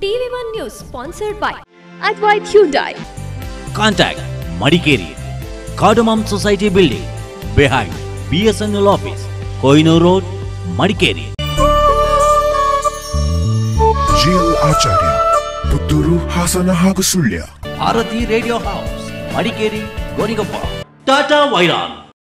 TV one news sponsored by Advait Hyundai. Contact Madikeri, Cardamom Society Building, behind BSNL office, Koinur Road, Madikeri. GL Acharya Puttur Hassan ಹಾಗೂ Sullia Bharathi radio house Madikeri Gonikoppa Tata ವೈರಾನ್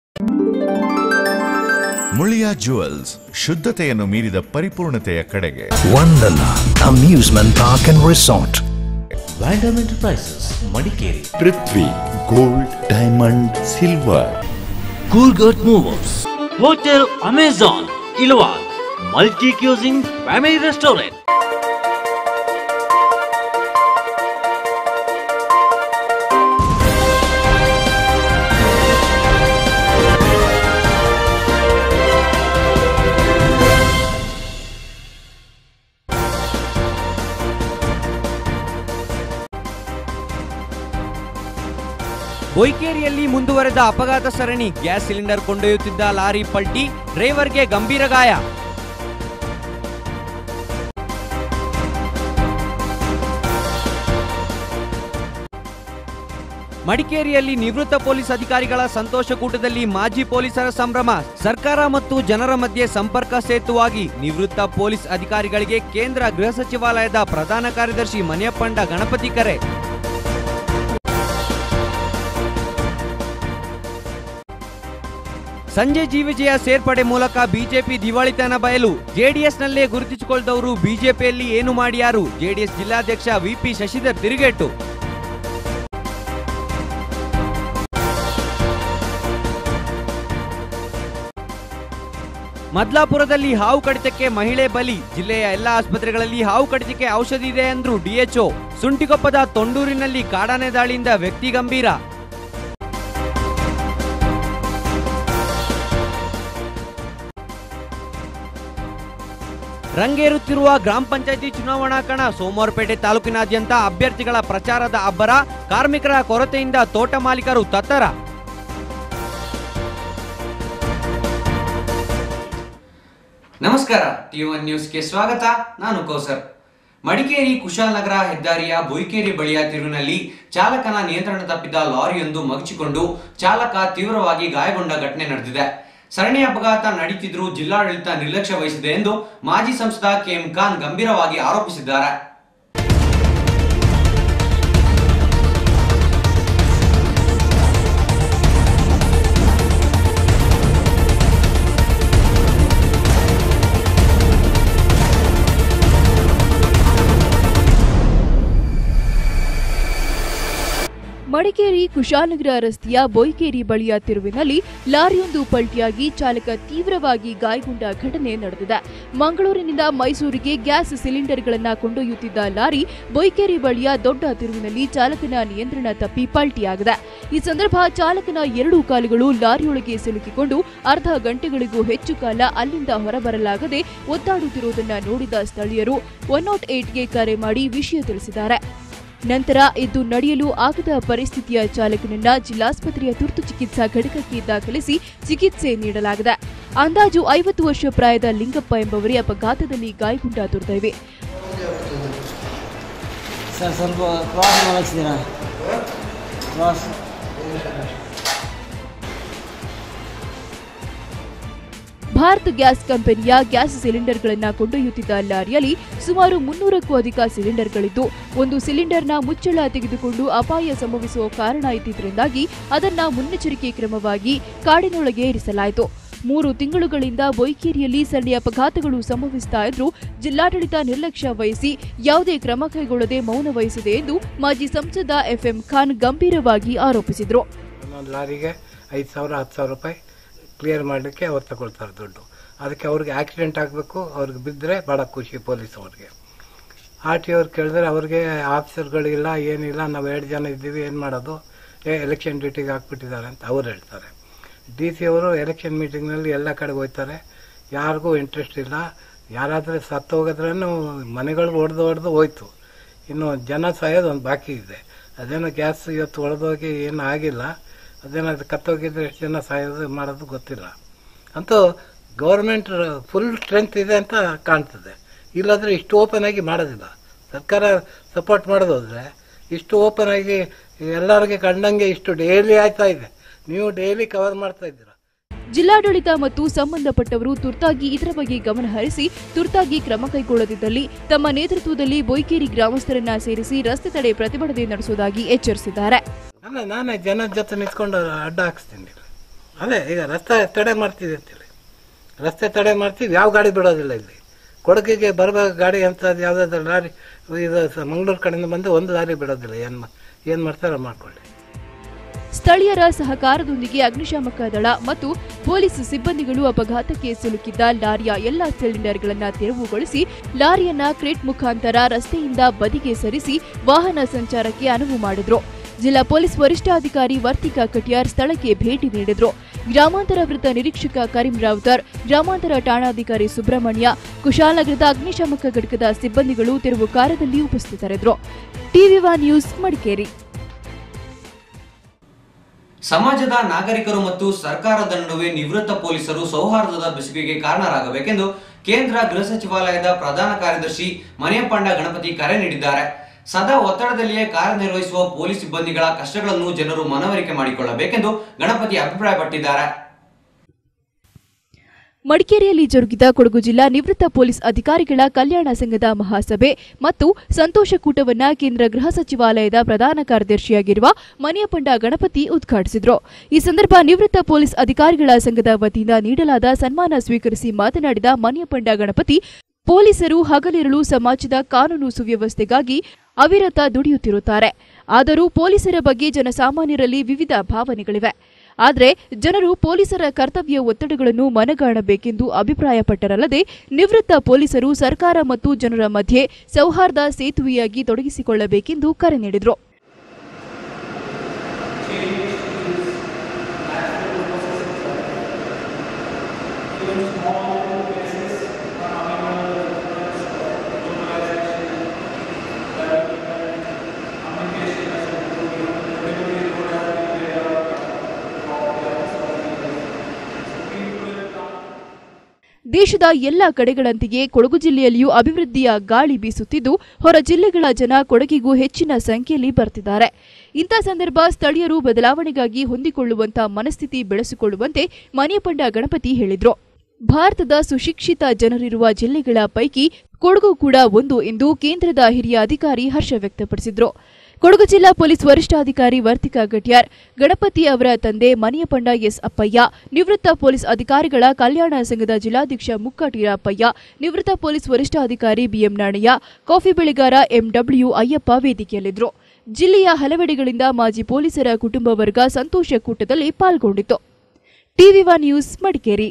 Muliya jewels ಶುದ್ಧತೆಯನ್ನು ಮೀರಿದ ಪರಿಪೂರ್ಣತೆಯ ಕಡೆಗೆ Wonderla Amusement Park and Resort. ವ್ಯಾಂಡಮ್ enterprises Madikeri Prithvi gold diamond silver ಕೂರ್ಗಟ್ movers hotel Amazon ಇಲ್ವಾಲ್ multi cuisine family restaurant ಬೊಯ್ಕೇರಿಯಲ್ಲಿ ಮುಂದುವರೆದ ಅಪಘಾತ ಸರಣಿ ಗ್ಯಾಸ್ ಸಿಲಿಂಡರ್ ಕೊಂಡೊಯ್ಯುತ್ತಿದ್ದ ಲಾರಿ ಪಲ್ಟಿ ಡ್ರೈವರ್ಗೆ ಗಂಭೀರ ಗಾಯ ಮಡಿಕೇರಿಯಲ್ಲಿ ನಿವೃತ್ತ ಪೊಲೀಸ್ ಅಧಿಕಾರಿಗಳ ಸಂತೋಷಕೂಟದಲ್ಲಿ ಮಾಜಿ ಪೊಲೀಸರ ಸಂಭ್ರಮ ಸರ್ಕಾರ ಮತ್ತು ಜನರ ಮಧ್ಯೆ ಸಂಪರ್ಕ ಸೇತುವಾಗಿ ನಿವೃತ್ತ ಪೊಲೀಸ್ ಅಧಿಕಾರಿಗಳಿಗೆ ಕೇಂದ್ರ ಗೃಹ ಸಚಿವಾಲಯದ ಪ್ರಧಾನ ಕಾರ್ಯದರ್ಶಿ ಮನೆಯಪ್ಪಂಡ ಗಣಪತಿ ಕರೆ ಸಂಜೆ ಜೀವಿಜಯ ಸೇರ್ಪಡೆ ಮೂಲಕ ಬಿಜೆಪಿ ದಿವಾಳಿತನ ಬಯಲು ಜೆಡಿಎಸ್ನಲ್ಲೇ ಗುರುತಿಸಿಕೊಳ್ಳದವರು ಬಿಜೆಪಿಯಲ್ಲಿ ಏನು ಮಾಡ್ಯಾರು ಜೆಡಿಎಸ್ ಜಿಲ್ಲಾಧ್ಯಕ್ಷ ವಿಪಿ ಶಶಿಧರ್ ತಿರುಗೇಟು ಮದ್ಲಾಪುರದಲ್ಲಿ ಹಾವು ಕಡಿತಕ್ಕೆ ಮಹಿಳೆ ಬಲಿ ಜಿಲ್ಲೆಯ ಎಲ್ಲ ಆಸ್ಪತ್ರೆಗಳಲ್ಲಿ ಹಾವು ಕಡಿತಕ್ಕೆ ಔಷಧಿ ಇದೆ ಅಂದ್ರು ಡಿಎಚ್ಒ ಸುಂಟಿಕೊಪ್ಪದ ತೊಂಡೂರಿನಲ್ಲಿ ಕಾಡಾನೆ ದಾಳಿಯಿಂದ ವ್ಯಕ್ತಿ ಗಂಭೀರ ರಂಗೇರುತ್ತಿರುವ ಗ್ರಾಮ ಪಂಚಾಯಿತಿ ಚುನಾವಣಾ ಕಣ ಸೋಮವಾರಪೇಟೆ ತಾಲೂಕಿನಾದ್ಯಂತ ಅಭ್ಯರ್ಥಿಗಳ ಪ್ರಚಾರದ ಅಬ್ಬರ ಕಾರ್ಮಿಕರ ಕೊರತೆಯಿಂದ ತೋಟ ಮಾಲೀಕರು ತತ್ತರ ನಮಸ್ಕಾರ ಟಿ ಒನ್ ನ್ಯೂಸ್ಗೆ ಸ್ವಾಗತ ನಾನು ಕೌಸರ್ ಮಡಿಕೇರಿ ಕುಶಾಲನಗರ ಹೆದ್ದಾರಿಯ ಬೊಯ್ಕೇರಿ ಬಳಿಯ ತಿರುವಿನಲ್ಲಿ ಚಾಲಕನ ನಿಯಂತ್ರಣ ತಪ್ಪಿದ ಲಾರಿಯೊಂದು ಮಗಚಿಕೊಂಡು ಚಾಲಕ ತೀವ್ರವಾಗಿ ಗಾಯಗೊಂಡ ಘಟನೆ ನಡೆದಿದೆ ಸರಣಿ ಅಪಘಾತ ನಡೀತಿದ್ರೂ ಜಿಲ್ಲಾಡಳಿತ ನಿರ್ಲಕ್ಷ್ಯ ವಹಿಸಿದೆ ಎಂದು ಮಾಜಿ ಸಂಸದ ಕೆಎಂ ಖಾನ್ ಗಂಭೀರವಾಗಿ ಆರೋಪಿಸಿದ್ದಾರೆ ಮಡಿಕೇರಿ ಕುಶಾಲನಗರ ರಸ್ತೆಯ ಬೊಯ್ಕೇರಿ ಬಳಿಯ ತಿರುವಿನಲ್ಲಿ ಲಾರಿಯೊಂದು ಪಲ್ಟಿಯಾಗಿ ಚಾಲಕ ತೀವ್ರವಾಗಿ ಗಾಯಗೊಂಡ ಘಟನೆ ನಡೆದಿದೆ ಮಂಗಳೂರಿನಿಂದ ಮೈಸೂರಿಗೆ ಗ್ಯಾಸ್ ಸಿಲಿಂಡರ್ಗಳನ್ನ ಕೊಂಡೊಯ್ಯುತ್ತಿದ್ದ ಲಾರಿ ಬೊಯ್ಕೇರಿ ಬಳಿಯ ದೊಡ್ಡ ತಿರುವಿನಲ್ಲಿ ಚಾಲಕನ ನಿಯಂತ್ರಣ ತಪ್ಪಿ ಪಲ್ಟಿಯಾಗಿದೆ ಈ ಸಂದರ್ಭ ಚಾಲಕನ ಎರಡೂ ಕಾಲುಗಳು ಲಾರಿಯೊಳಗೆ ಸಿಲುಕಿಕೊಂಡು ಅರ್ಧ ಗಂಟೆಗಳಿಗೂ ಹೆಚ್ಚು ಕಾಲ ಅಲ್ಲಿಂದ ಹೊರಬರಲಾಗದೆ ಒದ್ದಾಡುತ್ತಿರುವುದನ್ನ ನೋಡಿದ ಸ್ಥಳೀಯರು ಒನ್ ನಾಟ್ ಏಟ್ಗೆ ಕರೆ ಮಾಡಿ ವಿಷಯ ತಿಳಿಸಿದ್ದಾರೆ ನಂತರ ಇದು ನಡೆಯಲು ಆಗದ ಪರಿಸ್ಥಿತಿಯ ಚಾಲಕನನ್ನ ಜಿಲ್ಲಾಸ್ಪತ್ರೆಯ ತುರ್ತು ಚಿಕಿತ್ಸಾ ಘಟಕಕ್ಕೆ ದಾಖಲಿಸಿ ಚಿಕಿತ್ಸೆ ನೀಡಲಾಗಿದೆ ಅಂದಾಜು ಐವತ್ತು ವರ್ಷ ಪ್ರಾಯದ ಲಿಂಗಪ್ಪ ಎಂಬವರೇ ಅಪಘಾತದಲ್ಲಿ ಗಾಯಗೊಂಡ ದುರ್ದೈವಿ ಸರ್ ಸ್ವಲ್ಪ ಕ್ರಾಸ್ ಮಾಡಿಸಿದ್ದೀರಾ ಕ್ರಾಸ್ ಭಾರತ್ ಗ್ಯಾಸ್ ಕಂಪನಿಯ ಗ್ಯಾಸ್ ಸಿಲಿಂಡರ್ಗಳನ್ನ ಕೊಂಡೊಯ್ಯುತ್ತಿದ್ದ ಲಾರಿಯಲ್ಲಿ ಸುಮಾರು ಮುನ್ನೂರಕ್ಕೂ ಅಧಿಕ ಸಿಲಿಂಡರ್ಗಳಿದ್ದು ಒಂದು ಸಿಲಿಂಡರ್ನ ಮುಚ್ಚಳ ತೆಗೆದುಕೊಂಡು ಅಪಾಯ ಸಂಭವಿಸುವ ಕಾರಣ ಇದ್ದಿದ್ರಿಂದಾಗಿ ಅದನ್ನ ಮುನ್ನೆಚ್ಚರಿಕೆ ಕ್ರಮವಾಗಿ ಕಾಡಿನೊಳಗೆ ಇರಿಸಲಾಯಿತು ಮೂರು ತಿಂಗಳುಗಳಿಂದ ಬೊಯ್ಕೇರಿಯಲ್ಲಿ ಸರಣಿ ಅಪಘಾತಗಳು ಸಂಭವಿಸ್ತಾ ಇದ್ರೂ ಜಿಲ್ಲಾಡಳಿತ ನಿರ್ಲಕ್ಷ್ಯ ವಹಿಸಿ ಯಾವುದೇ ಕ್ರಮ ಕೈಗೊಳ್ಳದೆ ಮೌನ ವಹಿಸಿದೆ ಎಂದು ಮಾಜಿ ಸಂಸದ ಎಫ್ಎಂ ಖಾನ್ ಗಂಭೀರವಾಗಿ ಆರೋಪಿಸಿದರು ಒಂದೊಂದು ಲಾರಿಗೆ ಐದು ಸಾವಿರ ಹತ್ತು ಸಾವಿರ ರೂಪಾಯಿ ಕ್ಲಿಯರ್ ಮಾಡಲಿಕ್ಕೆ ಅವ್ರು ತಗೊಳ್ತಾರೆ ದುಡ್ಡು ಅದಕ್ಕೆ ಅವ್ರಿಗೆ ಆಕ್ಸಿಡೆಂಟ್ ಆಗಬೇಕು ಅವ್ರಿಗೆ ಬಿದ್ದರೆ ಭಾಳ ಖುಷಿ ಪೊಲೀಸ್ ಅವ್ರಿಗೆ ಆರ್ ಟಿ ಅವ್ರು ಕೇಳಿದ್ರೆ ಅವ್ರಿಗೆ ಆಫೀಸರ್ಗಳಿಲ್ಲ ಏನಿಲ್ಲ ನಾವು ಎರಡು ಜನ ಇದ್ದೀವಿ ಏನು ಮಾಡೋದು ಏ ಎಲೆಕ್ಷನ್ ಡ್ಯೂಟಿಗೆ ಹಾಕ್ಬಿಟ್ಟಿದ್ದಾರೆ ಅಂತ ಅವ್ರು ಹೇಳ್ತಾರೆ ಡಿ ಸಿ ಅವರು ಎಲೆಕ್ಷನ್ ಮೀಟಿಂಗ್ನಲ್ಲಿ ಎಲ್ಲ ಕಡೆಗೆ ಹೋಗ್ತಾರೆ ಯಾರಿಗೂ ಇಂಟ್ರೆಸ್ಟ್ ಇಲ್ಲ ಯಾರಾದರೂ ಸತ್ತು ಹೋಗಿದ್ರೂ ಮನೆಗಳು ಹೊಡೆದು ಹೊಡೆದು ಹೋಯ್ತು ಇನ್ನು ಜನ ಸಾಯೋದು ಒಂದು ಬಾಕಿ ಇದೆ ಅದೇನೋ ಗ್ಯಾಸ್ ಇವತ್ತು ಹೊಡೆದೋಗಿ ಏನು ಆಗಿಲ್ಲ ಅದೇನೋ ಅದು ಕತ್ತೋಗಿದ್ರೆ ಎಷ್ಟು ಜನ ಸಾಯೋದು ಮಾಡೋದು ಗೊತ್ತಿಲ್ಲ ಅಂತೂ ಗೌರ್ಮೆಂಟ್ ಫುಲ್ ಸ್ಟ್ರೆಂತ್ ಇದೆ ಅಂತ ಕಾಣ್ತದೆ ಇಲ್ಲಾಂದ್ರೆ ಇಷ್ಟು ಓಪನ್ ಆಗಿ ಮಾಡೋದಿಲ್ಲ ಸರ್ಕಾರ ಸಪೋರ್ಟ್ ಮಾಡೋದಾದ್ರೆ ಇಷ್ಟು ಓಪನ್ ಆಗಿ ಎಲ್ಲರಿಗೆ ಕಂಡಂಗೆ ಇಷ್ಟು ಡೈಲಿ ಆಯ್ತಾ ಇದೆ ನೀವು ಡೈಲಿ ಕವರ್ ಮಾಡ್ತಾ ಇದ್ದೀರಾ ಜಿಲ್ಲಾಡಳಿತ ಮತ್ತು ಸಂಬಂಧಪಟ್ಟವರು ತುರ್ತಾಗಿ ಇದರ ಬಗ್ಗೆ ಗಮನ ಹರಿಸಿ ತುರ್ತಾಗಿ ಕ್ರಮ ಕೈಗೊಳ್ಳದಿದ್ದಲ್ಲಿ ತಮ್ಮ ನೇತೃತ್ವದಲ್ಲಿ ಬೊಯ್ಕೇರಿ ಗ್ರಾಮಸ್ಥರನ್ನ ಸೇರಿಸಿ ರಸ್ತೆ ತಡೆ ಪ್ರತಿಭಟನೆ ನಡೆಸುವುದಾಗಿ ಎಚ್ಚರಿಸಿದ್ದಾರೆ ಅಲ್ಲ ನಾನೇ ಜನದ ಜೊತೆ ನಿಂತ್ಕೊಂಡು ಅಡ್ಡ ಹಾಕ್ಸ್ತೀನಿ ಅದೇ ಈಗ ರಸ್ತೆ ತಡೆ ಮಾಡ್ತೀವಿ ಅಂತೇಳಿ ರಸ್ತೆ ತಡೆ ಮಾಡ್ತೀವಿ ಯಾವ ಗಾಡಿ ಬಿಡೋದಿಲ್ಲ ಇಲ್ಲಿ ಕೊಡಗಿಗೆ ಬರಬೇಕು ಗಾಡಿ ಅಂತ ಯಾವುದಾದ್ರು ಲಾರಿ ಇದು ಸ- ಮಂಗಳೂರು ಕಡೆಯಿಂದ ಬಂದು ಒಂದು ಲಾರಿ ಬಿಡೋದಿಲ್ಲ ಏನು ಮಾ ಏನು ಮಾಡ್ತಾರೋ ಮಾಡ್ಕೊಳ್ಳಿ ಸ್ಥಳೀಯರ ಸಹಕಾರದೊಂದಿಗೆ ಅಗ್ನಿಶಾಮಕ ದಳ ಮತ್ತು ಪೊಲೀಸ್ ಸಿಬ್ಬಂದಿಗಳು ಅಪಘಾತಕ್ಕೆ ಸಿಲುಕಿದ್ದ ಲಾರಿಯ ಎಲ್ಲಾ ಸಿಲಿಂಡರ್ಗಳನ್ನು ತೆರವುಗೊಳಿಸಿ ಲಾರಿಯನ್ನ ಕ್ರೇಟ್ ಮುಖಾಂತರ ರಸ್ತೆಯಿಂದ ಬದಿಗೆ ಸರಿಸಿ ವಾಹನ ಸಂಚಾರಕ್ಕೆ ಅನುವು ಮಾಡಿದ್ರು ಜಿಲ್ಲಾ ಪೊಲೀಸ್ ವರಿಷ್ಠಾಧಿಕಾರಿ ವರ್ತಿಕಾ ಕಟ್ಯಾರ್ ಸ್ಥಳಕ್ಕೆ ಭೇಟಿ ನೀಡಿದ್ರು ಗ್ರಾಮಾಂತರ ವೃತ್ತ ನಿರೀಕ್ಷಕ ಕರೀಂ ರಾವ್ತರ್ ಗ್ರಾಮಾಂತರ ಠಾಣಾಧಿಕಾರಿ ಸುಬ್ರಹ್ಮಣ್ಯ ಕುಶಾಲನಗರದ ಅಗ್ನಿಶಾಮಕ ಘಟಕದ ಸಿಬ್ಬಂದಿಗಳು ತೆರವು ಕಾರ್ಯದಲ್ಲಿ ಉಪಸ್ಥಿತರಿದ್ದರು ಟಿವಿ ಒನ್ ನ್ಯೂಸ್ ಮಡಿಕೇರಿ ಸಮಾಜದ ನಾಗರಿಕರು ಮತ್ತು ಸರ್ಕಾರದ ನಡುವೆ ನಿವೃತ್ತ ಪೊಲೀಸರು ಸೌಹಾರ್ದದ ಬೆಸುಗೆಗೆ ಕಾರಣರಾಗಬೇಕೆಂದು ಕೇಂದ್ರ ಗೃಹ ಸಚಿವಾಲಯದ ಪ್ರಧಾನ ಕಾರ್ಯದರ್ಶಿ ಮನೆಯಪ್ಪಂಡ ಗಣಪತಿ ಕರೆ ನೀಡಿದ್ದಾರೆ ಸದಾ ಒತ್ತಡದಲ್ಲಿಯೇ ಕಾರ್ಯನಿರ್ವಹಿಸುವ ಪೊಲೀಸ್ ಸಿಬ್ಬಂದಿಗಳ ಕಷ್ಟಗಳನ್ನು ಜನರು ಮನವರಿಕೆ ಮಾಡಿಕೊಳ್ಳಬೇಕೆಂದು ಗಣಪತಿ ಅಭಿಪ್ರಾಯಪಟ್ಟಿದ್ದಾರೆ ಮಡಿಕೇರಿಯಲ್ಲಿ ಜರುಗಿದ ಕೊಡಗು ಜಿಲ್ಲಾ ನಿವೃತ್ತ ಪೊಲೀಸ್ ಅಧಿಕಾರಿಗಳ ಕಲ್ಯಾಣ ಸಂಘದ ಮಹಾಸಭೆ ಮತ್ತು ಸಂತೋಷಕೂಟವನ್ನ ಕೇಂದ್ರ ಗೃಹ ಸಚಿವಾಲಯದ ಪ್ರಧಾನ ಕಾರ್ಯದರ್ಶಿಯಾಗಿರುವ ಮನಿಯಪಂಡ ಗಣಪತಿ ಉದ್ಘಾಟಿಸಿದರು ಈ ಸಂದರ್ಭ ನಿವೃತ್ತ ಪೊಲೀಸ್ ಅಧಿಕಾರಿಗಳ ಸಂಘದ ವತಿಯಿಂದ ನೀಡಲಾದ ಸನ್ಮಾನ ಸ್ವೀಕರಿಸಿ ಮಾತನಾಡಿದ ಮನಿಯಪಂಡ ಗಣಪತಿ ಪೊಲೀಸರು ಹಗಲಿರುಳು ಸಮಾಜದ ಕಾನೂನು ಸುವ್ಯವಸ್ಥೆಗಾಗಿ ಅವಿರತ ದುಡಿಯುತ್ತಿರುತ್ತಾರೆ ಆದರೂ ಪೊಲೀಸರ ಬಗ್ಗೆ ಜನಸಾಮಾನ್ಯರಲ್ಲಿ ವಿವಿಧ ಭಾವನೆಗಳಿವೆ ಆದರೆ ಜನರು ಪೊಲೀಸರ ಕರ್ತವ್ಯ ಒತ್ತಡಗಳನ್ನು ಮನಗಾಣಬೇಕೆಂದು ಅಭಿಪ್ರಾಯಪಟ್ಟರಲ್ಲದೆ ನಿವೃತ್ತ ಪೊಲೀಸರು ಸರ್ಕಾರ ಮತ್ತು ಜನರ ಮಧ್ಯೆ ಸೌಹಾರ್ದ ಸೇತುವೆಯಾಗಿ ತೊಡಗಿಸಿಕೊಳ್ಳಬೇಕೆಂದು ಕರೆ ನೀಡಿದರು ದೇಶದ ಎಲ್ಲ ಕಡೆಗಳಂತೆಯೇ ಕೊಡಗು ಜಿಲ್ಲೆಯಲ್ಲಿಯೂ ಅಭಿವೃದ್ಧಿಯ ಗಾಳಿ ಬೀಸುತ್ತಿದ್ದು ಹೊರ ಜಿಲ್ಲೆಗಳ ಜನ ಕೊಡಗಿಗೂ ಹೆಚ್ಚಿನ ಸಂಖ್ಯೆಯಲ್ಲಿ ಬರ್ತಿದ್ದಾರೆ ಇಂಥ ಸಂದರ್ಭ ಸ್ಥಳೀಯರು ಬದಲಾವಣೆಗಾಗಿ ಹೊಂದಿಕೊಳ್ಳುವಂತ ಮನಸ್ಥಿತಿ ಬೆಳೆಸಿಕೊಳ್ಳುವಂತೆ ಮನೆಯಪಂಡ ಗಣಪತಿ ಹೇಳಿದ್ರು ಭಾರತದ ಸುಶಿಕ್ಷಿತ ಜನರಿರುವ ಜಿಲ್ಲೆಗಳ ಪೈಕಿ ಕೊಡಗು ಕೂಡ ಒಂದು ಎಂದು ಕೇಂದ್ರದ ಹಿರಿಯ ಅಧಿಕಾರಿ ಹರ್ಷ ವ್ಯಕ್ತಪಡಿಸಿದ್ರು ಕೊಡಗು ಜಿಲ್ಲಾ ಪೊಲೀಸ್ ವರಿಷ್ಠಾಧಿಕಾರಿ ವರ್ತಿಕಾ ಗಟ್ಯಾರ್ ಗಣಪತಿ ಅವರ ತಂದೆ ಮನಿಯಪಂಡ ಎಸ್ ಅಪ್ಪಯ್ಯ ನಿವೃತ್ತ ಪೊಲೀಸ್ ಅಧಿಕಾರಿಗಳ ಕಲ್ಯಾಣ ಸಂಘದ ಜಿಲ್ಲಾಧ್ಯಕ್ಷ ಮುಕ್ಕಾಟೀರ ಅಪ್ಪಯ್ಯ ನಿವೃತ್ತ ಪೊಲೀಸ್ ವರಿಷ್ಠಾಧಿಕಾರಿ ಬಿಎಂ ನಾಣಯ್ಯ ಕಾಫಿ ಬೆಳೆಗಾರ ಎಂಡಬ್ಲ್ಯೂ ಅಯ್ಯಪ್ಪ ವೇದಿಕೆಯಲ್ಲಿದ್ದರು ಜಿಲ್ಲೆಯ ಹಲವೆಡೆಗಳಿಂದ ಮಾಜಿ ಪೊಲೀಸರ ಕುಟುಂಬ ವರ್ಗ ಸಂತೋಷ ಕೂಟದಲ್ಲಿ ಪಾಲ್ಗೊಂಡಿತ್ತು ಟಿವಿ ಒನ್ ನ್ಯೂಸ್ ಮಡಿಕೇರಿ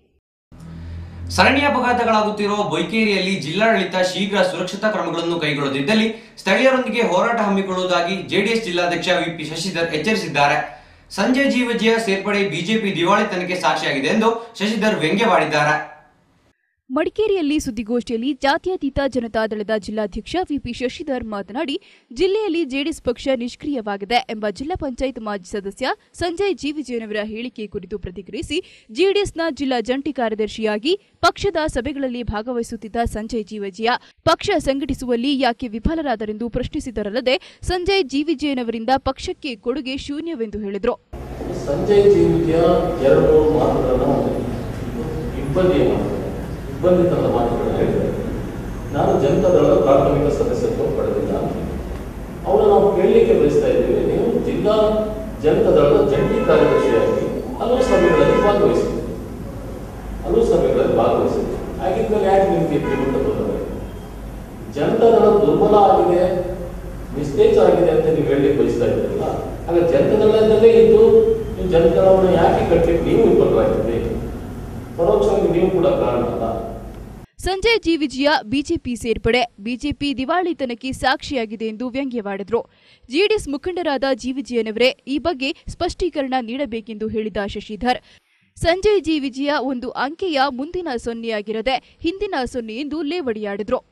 ಸರಣಿ ಅಪಘಾತಗಳಾಗುತ್ತಿರುವ ಬೊಯ್ಕೇರಿಯಲ್ಲಿ ಜಿಲ್ಲಾಡಳಿತ ಶೀಘ್ರ ಸುರಕ್ಷತಾ ಕ್ರಮಗಳನ್ನು ಕೈಗೊಳ್ಳದಿದ್ದಲ್ಲಿ ಸ್ಥಳೀಯರೊಂದಿಗೆ ಹೋರಾಟ ಹಮ್ಮಿಕೊಳ್ಳುವುದಾಗಿ ಜೆಡಿಎಸ್ ಜಿಲ್ಲಾಧ್ಯಕ್ಷ ವಿಪಿ ಶಶಿಧರ್ ಎಚ್ಚರಿಸಿದ್ದಾರೆ ಸಂಜಯ್ ಜೀವಜಿಯ ಸೇರ್ಪಡೆ ಬಿಜೆಪಿ ದಿವಾಳಿತನಕ್ಕೆ ಸಾಕ್ಷಿಯಾಗಿದೆ ಎಂದು ಶಶಿಧರ್ ವ್ಯಂಗ್ಯವಾಡಿದ್ದಾರೆ ಮಡಿಕೇರಿಯಲ್ಲಿ ಸುದ್ದಿಗೋಷ್ಠಿಯಲ್ಲಿ ಜಾತ್ಯತೀತ ಜನತಾದಳದ ಜಿಲ್ಲಾಧ್ಯಕ್ಷ ವಿಪಿ ಶಶಿಧರ್ ಮಾತನಾಡಿ ಜಿಲ್ಲೆಯಲ್ಲಿ ಜೆಡಿಎಸ್ ಪಕ್ಷ ನಿಷ್ಕ್ರಿಯವಾಗಿದೆ ಎಂಬ ಜಿಲ್ಲಾ ಪಂಚಾಯತ್ ಮಾಜಿ ಸದಸ್ಯ ಸಂಜಯ್ ಜೀವಿಜಯನವರ ಹೇಳಿಕೆ ಕುರಿತು ಪ್ರತಿಕ್ರಿಯಿಸಿ ಜೆಡಿಎಸ್ನ ಜಿಲ್ಲಾ ಜಂಟಿ ಕಾರ್ಯದರ್ಶಿಯಾಗಿ ಪಕ್ಷದ ಸಭೆಗಳಲ್ಲಿ ಭಾಗವಹಿಸುತ್ತಿದ್ದ ಸಂಜಯ್ ಜೀವಜಿಯ ಪಕ್ಷ ಸಂಘಟಿಸುವಲ್ಲಿ ಯಾಕೆ ವಿಫಲರಾದರೆಂದು ಪ್ರಶ್ನಿಸಿದರಲ್ಲದೆ ಸಂಜಯ್ ಜೀವಿಜಯನವರಿಂದ ಪಕ್ಷಕ್ಕೆ ಕೊಡುಗೆ ಶೂನ್ಯವೆಂದು ಹೇಳಿದರು ಸಂಜಯ್ ಜೀವಿಗೆ ಎರಡು ಮೂರು ಮಾತುಗಳನ್ನು ಇಬ್ಬಂದಿಯ ಮಾತು ಇಬ್ಬಂದಿತನದ ಮಾತುಗಳನ್ನು ಹೇಳಿದ್ದಾರೆ ನಾನು ಜನತಾದಳದ ಪ್ರಾಥಮಿಕ ಸದಸ್ಯತ್ವ ಪಡೆದಿಲ್ಲ ಅವನು ನಾವು ಕೇಳಲಿಕ್ಕೆ ಬಯಸ್ತಾ ಇದ್ದೀವಿ ನೀವು ಜಿಲ್ಲಾ ಜನತಾದಳದ ಜಂಟಿ ಕಾರ್ಯದರ್ಶಿಯಾಗಿ ಹಲವು ಸಭೆಗಳಲ್ಲಿ ಭಾಗವಹಿಸಿದ್ರಿ ಹಲವು ಸಭೆಗಳಲ್ಲಿ ಭಾಗವಹಿಸಿದ್ರಿ ಹಾಗಿದ್ಮೇಲೆ ಯಾಕೆ ನಿಮಗೆ ತ್ರಿಮುಖ ಬಂದವರು ಜನತಾದಳ ದುರ್ಬಲ ಆಗಿದೆ ಮಿಸ್ಟೇಕ್ಸ್ ಆಗಿದೆ ಅಂತ ನೀವು ಹೇಳಲಿಕ್ಕೆ ಬಯಸ್ತಾ ಇದ್ದೀರಲ್ಲ ಆಗ ಜನತಾದಳದಲ್ಲೇ ಇದ್ದು ನೀವು ಜನತಾದಳವನ್ನು ಯಾಕೆ ಕಟ್ಟಲಿಕ್ಕೆ ನೀವು ವಿಫಲರಾಗಿದ್ರಿ ಪರೋಕ್ಷವಾಗಿ ನೀವು ಕೂಡ ಕಾರಣ ಅಲ್ಲ ಸಂಜಯ್ ಜಿ ವಿಜಯ ಬಿಜೆಪಿ ಸೇರ್ಪಡೆ ಬಿಜೆಪಿ ದಿವಾಳಿತನಕ್ಕೆ ಸಾಕ್ಷಿಯಾಗಿದೆ ಎಂದು ವ್ಯಂಗ್ಯವಾಡಿದರು ಜೆಡಿಎಸ್ ಮುಖಂಡರಾದ ಜಿ ವಿಜಯನವರೇ ಈ ಬಗ್ಗೆ ಸ್ಪಷ್ಟೀಕರಣ ನೀಡಬೇಕೆಂದು ಹೇಳಿದ ಶಶಿಧರ್ ಸಂಜಯ್ ಜಿ ವಿಜಯ ಒಂದು ಅಂಕೆಯ ಮುಂದಿನ ಸೊನ್ನೆಯಾಗಿರದೆ ಹಿಂದಿನ ಸೊನ್ನೆ ಎಂದು ಲೇವಡಿಯಾಡಿದ್ರು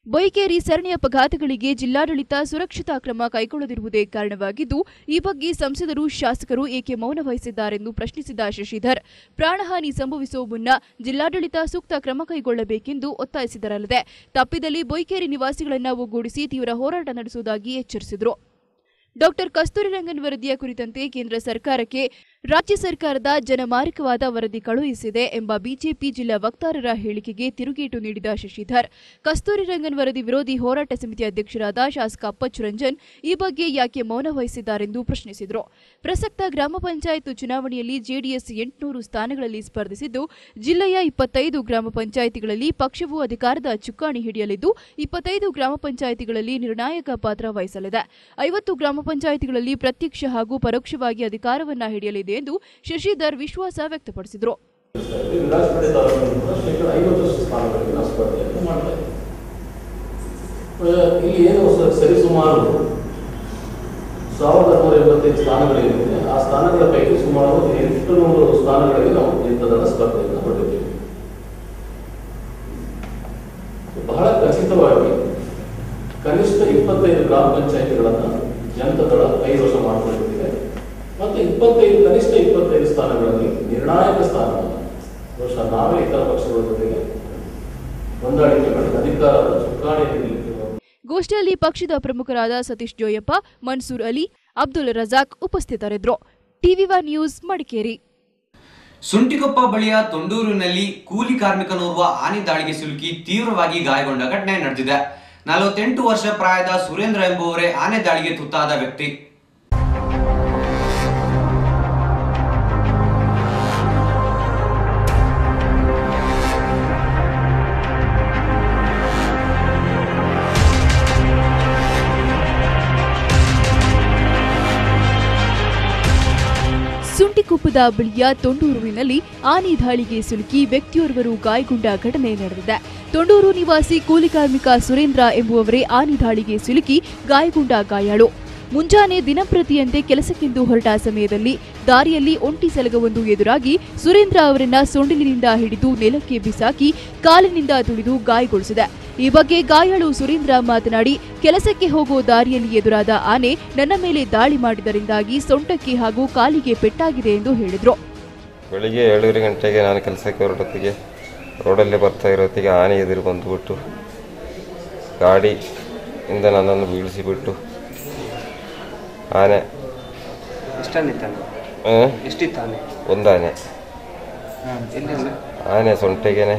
ಬೊಯ್ಕೇರಿ ಸರಣಿ ಅಪಘಾತಗಳಿಗೆ ಜಿಲ್ಲಾಡಳಿತ ಸುರಕ್ಷತಾ ಕ್ರಮ ಕೈಗೊಳ್ಳದಿರುವುದೇ ಕಾರಣವಾಗಿದ್ದು ಈ ಬಗ್ಗೆ ಸಂಸದರು ಶಾಸಕರು ಏಕೆ ಮೌನ ವಹಿಸಿದ್ದಾರೆಂದು ಪ್ರಶ್ನಿಸಿದ ಶಶಿಧರ್ ಪ್ರಾಣಹಾನಿ ಸಂಭವಿಸುವ ಮುನ್ನ ಜಿಲ್ಲಾಡಳಿತ ಸೂಕ್ತ ಕ್ರಮ ಕೈಗೊಳ್ಳಬೇಕೆಂದು ಒತ್ತಾಯಿಸಿದರಲ್ಲದೆ ತಪ್ಪಿದಲ್ಲಿ ಬೊಯ್ಕೇರಿ ನಿವಾಸಿಗಳನ್ನ ಒಗ್ಗೂಡಿಸಿ ತೀವ್ರ ಹೋರಾಟ ನಡೆಸುವುದಾಗಿ ಎಚ್ಚರಿಸಿದರು ಡಾಕ್ಟರ್ ಕಸ್ತೂರಿ ರಂಗನ್ ವರದಿಯ ಕುರಿತಂತೆ ಕೇಂದ್ರ ಸರ್ಕಾರಕ್ಕೆ ರಾಜ್ಯ ಸರ್ಕಾರದ ಜನಮಾರಕವಾದ ವರದಿ ಕಳುಹಿಸಿದೆ ಎಂಬ ಬಿಜೆಪಿ ಜಿಲ್ಲಾ ವಕ್ತಾರರ ಹೇಳಿಕೆಗೆ ತಿರುಗೇಟು ನೀಡಿದ ಶಶಿಧರ್ ಕಸ್ತೂರಿ ರಂಗನ್ ವರದಿ ವಿರೋಧಿ ಹೋರಾಟ ಸಮಿತಿ ಅಧ್ಯಕ್ಷರಾದ ಶಾಸಕ ಅಪ್ಪಚ್ಚು ರಂಜನ್ ಈ ಬಗ್ಗೆ ಯಾಕೆ ಮೌನ ವಹಿಸಿದ್ದಾರೆಂದು ಪ್ರಶ್ನಿಸಿದರು ಪ್ರಸಕ್ತ ಗ್ರಾಮ ಪಂಚಾಯತ್ ಚುನಾವಣೆಯಲ್ಲಿ ಜೆಡಿಎಸ್ ಎಂಟುನೂರು ಸ್ಥಾನಗಳಲ್ಲಿ ಸ್ಪರ್ಧಿಸಿದ್ದು ಜಿಲ್ಲೆಯ ಇಪ್ಪತ್ತೈದು ಗ್ರಾಮ ಪಂಚಾಯಿತಿಗಳಲ್ಲಿ ಪಕ್ಷವು ಅಧಿಕಾರದ ಚುಕ್ಕಾಣಿ ಹಿಡಿಯಲಿದ್ದು ಇಪ್ಪತ್ತೈದು ಗ್ರಾಮ ಪಂಚಾಯಿತಿಗಳಲ್ಲಿ ನಿರ್ಣಾಯಕ ಪಾತ್ರ ವಹಿಸಲಿದೆ ಐವತ್ತು ಗ್ರಾಮ ಪಂಚಾಯಿತಿಗಳಲ್ಲಿ ಪ್ರತ್ಯಕ್ಷ ಹಾಗೂ ಪರೋಕ್ಷವಾಗಿ ಅಧಿಕಾರವನ್ನ ಹಿಡಿಯಲಿದೆ ಎಂದು ಶಶಿಧರ್ ವಿಶ್ವಾಸ ವ್ಯಕ್ತಪಡಿಸಿದರು ವಿರಾಜಪೇಟೆ ತಾಲೂಕಿನಲ್ಲಿ ಕೂಡ ಶೇಕಡ ಐವತ್ತರಷ್ಟು ಸ್ಥಾನಗಳಿಗೆ ನಾವು ಸ್ಪರ್ಧೆಯನ್ನು ಮಾಡ್ತಾ ಇದ್ದೀವಿ ಆ, ಇಲ್ಲಿ ಏನು ಸ- ಸರಿಸುಮಾರು ಸಾವಿರದ ನೂರ ಎಂಬತ್ತೈದು ಸ್ಥಾನಗಳಿರುತ್ತೆ ಆ ಸ್ಥಾನಗಳ ಪೈಕಿ ಸುಮಾರು ಎಂಟು ನೂರು ಸ್ಥಾನಗಳಿಗೆ ನಾವು ಇಂಥದನ್ನ ಸ್ಪರ್ಧೆಯನ್ನು ಹೊರಡಿದ್ದೀವಿ ಬಹಳ ಖಚಿತವಾಗಿ ಕನಿಷ್ಠ ಇಪ್ಪತ್ತೈದು ಗ್ರಾಮ ಪಂಚಾಯತಿಗಳನ್ನು ಜನತಾದಳ ಐದು ವರ್ಷ ಮಾಡಿಕೊಂಡಿದೆ ಮತ್ತು ಇಪ್ಪತ್ತೈದು ಕನಿಷ್ಠ ಇಪ್ಪತ್ತೈದು ಸ್ಥಾನಗಳಲ್ಲಿ ನಿರ್ಣಾಯಕ ಸ್ಥಾನವನ್ನು ಬಹುಶಃ ನಾವೇ ಇತರ ಪಕ್ಷಗಳ ಜೊತೆಗೆ ಹೊಂದಾಣಿಕೆ ಮಾಡಿ ಅಧಿಕಾರದ ಚುಕ್ಕಾಣಿ ಹಿಡಿಯಲಿಕ್ಕೆ ಗೋಷ್ಠಿಯಲ್ಲಿ ಪಕ್ಷದ ಪ್ರಮುಖರಾದ ಸತೀಶ್ ಜೋಯಪ್ಪ ಮನ್ಸೂರ್ ಅಲಿ ಅಬ್ದುಲ್ ರಜಾಕ್ ಉಪಸ್ಥಿತರಿದ್ದರು TV one news Madikeri Suntikoppa ಬಳಿಯ ತೊಂಡೂರಿನಲ್ಲಿ ಕೂಲಿ ಕಾರ್ಮಿಕನೋರ್ವ ಆನೆ ದಾಳಿಗೆ ಸಿಲುಕಿ ತೀವ್ರವಾಗಿ ಗಾಯಗೊಂಡ ಘಟನೆ ನಡೆದಿದೆ ನಲವತ್ತೆಂಟು ವರ್ಷ ಪ್ರಾಯದ ಸುರೇಂದ್ರ ಎಂಬುವರೇ ಆನೆ ದಾಳಿಗೆ ತುತ್ತಾದ ವ್ಯಕ್ತಿ ಸುಂಟಿಕೊಪ್ಪದ ಬಳಿಯ ತೊಂಡೂರುವಿನಲ್ಲಿ ಆನೆ ದಾಳಿಗೆ ಸಿಲುಕಿ ವ್ಯಕ್ತಿಯೋರ್ವರು ಗಾಯಗೊಂಡ ಘಟನೆ ನಡೆದಿದೆ ತೊಂಡೂರು ನಿವಾಸಿ ಕೂಲಿ ಕಾರ್ಮಿಕ ಸುರೇಂದ್ರ ಎಂಬುವವರೇ ಆನೆ ದಾಳಿಗೆ ಸಿಲುಕಿ ಗಾಯಗೊಂಡ ಗಾಯಾಳು ಮುಂಜಾನೆ ದಿನಂಪ್ರತಿಯಂತೆ ಕೆಲಸಕ್ಕೆಂದು ಹೊರಟ ಸಮಯದಲ್ಲಿ ದಾರಿಯಲ್ಲಿ ಒಂಟಿ ಸಲಗವೊಂದು ಎದುರಾಗಿ ಸುರೇಂದ್ರ ಅವರನ್ನ ಸೊಂಡಿಲಿನಿಂದ ಹಿಡಿದು ನೆಲಕ್ಕೆ ಬಿಸಾಕಿ ಕಾಲಿನಿಂದ ತುಳಿದು ಗಾಯಗೊಳಿಸಿದೆ ಈ ಬಗ್ಗೆ ಗಾಯಾಳು ಸುರೇಂದ್ರ ಮಾತನಾಡಿ ಕೆಲಸಕ್ಕೆ ಹೋಗೋ ದಾರಿಯಲ್ಲಿ ಎದುರಾದ ಆನೆ ನನ್ನ ಮೇಲೆ ದಾಳಿ ಮಾಡಿದರಿಂದಾಗಿ ಸೊಂಟಕ್ಕೆ ಹಾಗೂ ಕಾಲಿಗೆ ಪೆಟ್ಟಾಗಿದೆ ಎಂದು ಹೇಳಿದ್ರು ಬೆಳಿಗ್ಗೆ ಏಳೂವರೆ ಗಂಟೆಗೆ ನಾನು ಕೆಲಸಕ್ಕೆ ಹೊರಡೊತ್ತಿಗೆ ರೋಡಲ್ಲೇ ಬರ್ತಾ ಇರೋತ್ತಿಗೆ ಆನೆ ಎದುರು ಬಂದುಬಿಟ್ಟು ಗಾಡಿಯಿಂದ ನನ್ನನ್ನು ಬೀಳಿಸಿಬಿಟ್ಟು ಆನೆ ಆ? ಎಷ್ಟಿತ್ತಾನೆ ಒಂದು ಆನೆ ಎಲ್ಲಿ ಆನೆ ಸೊಂಟೆಗೆನೆ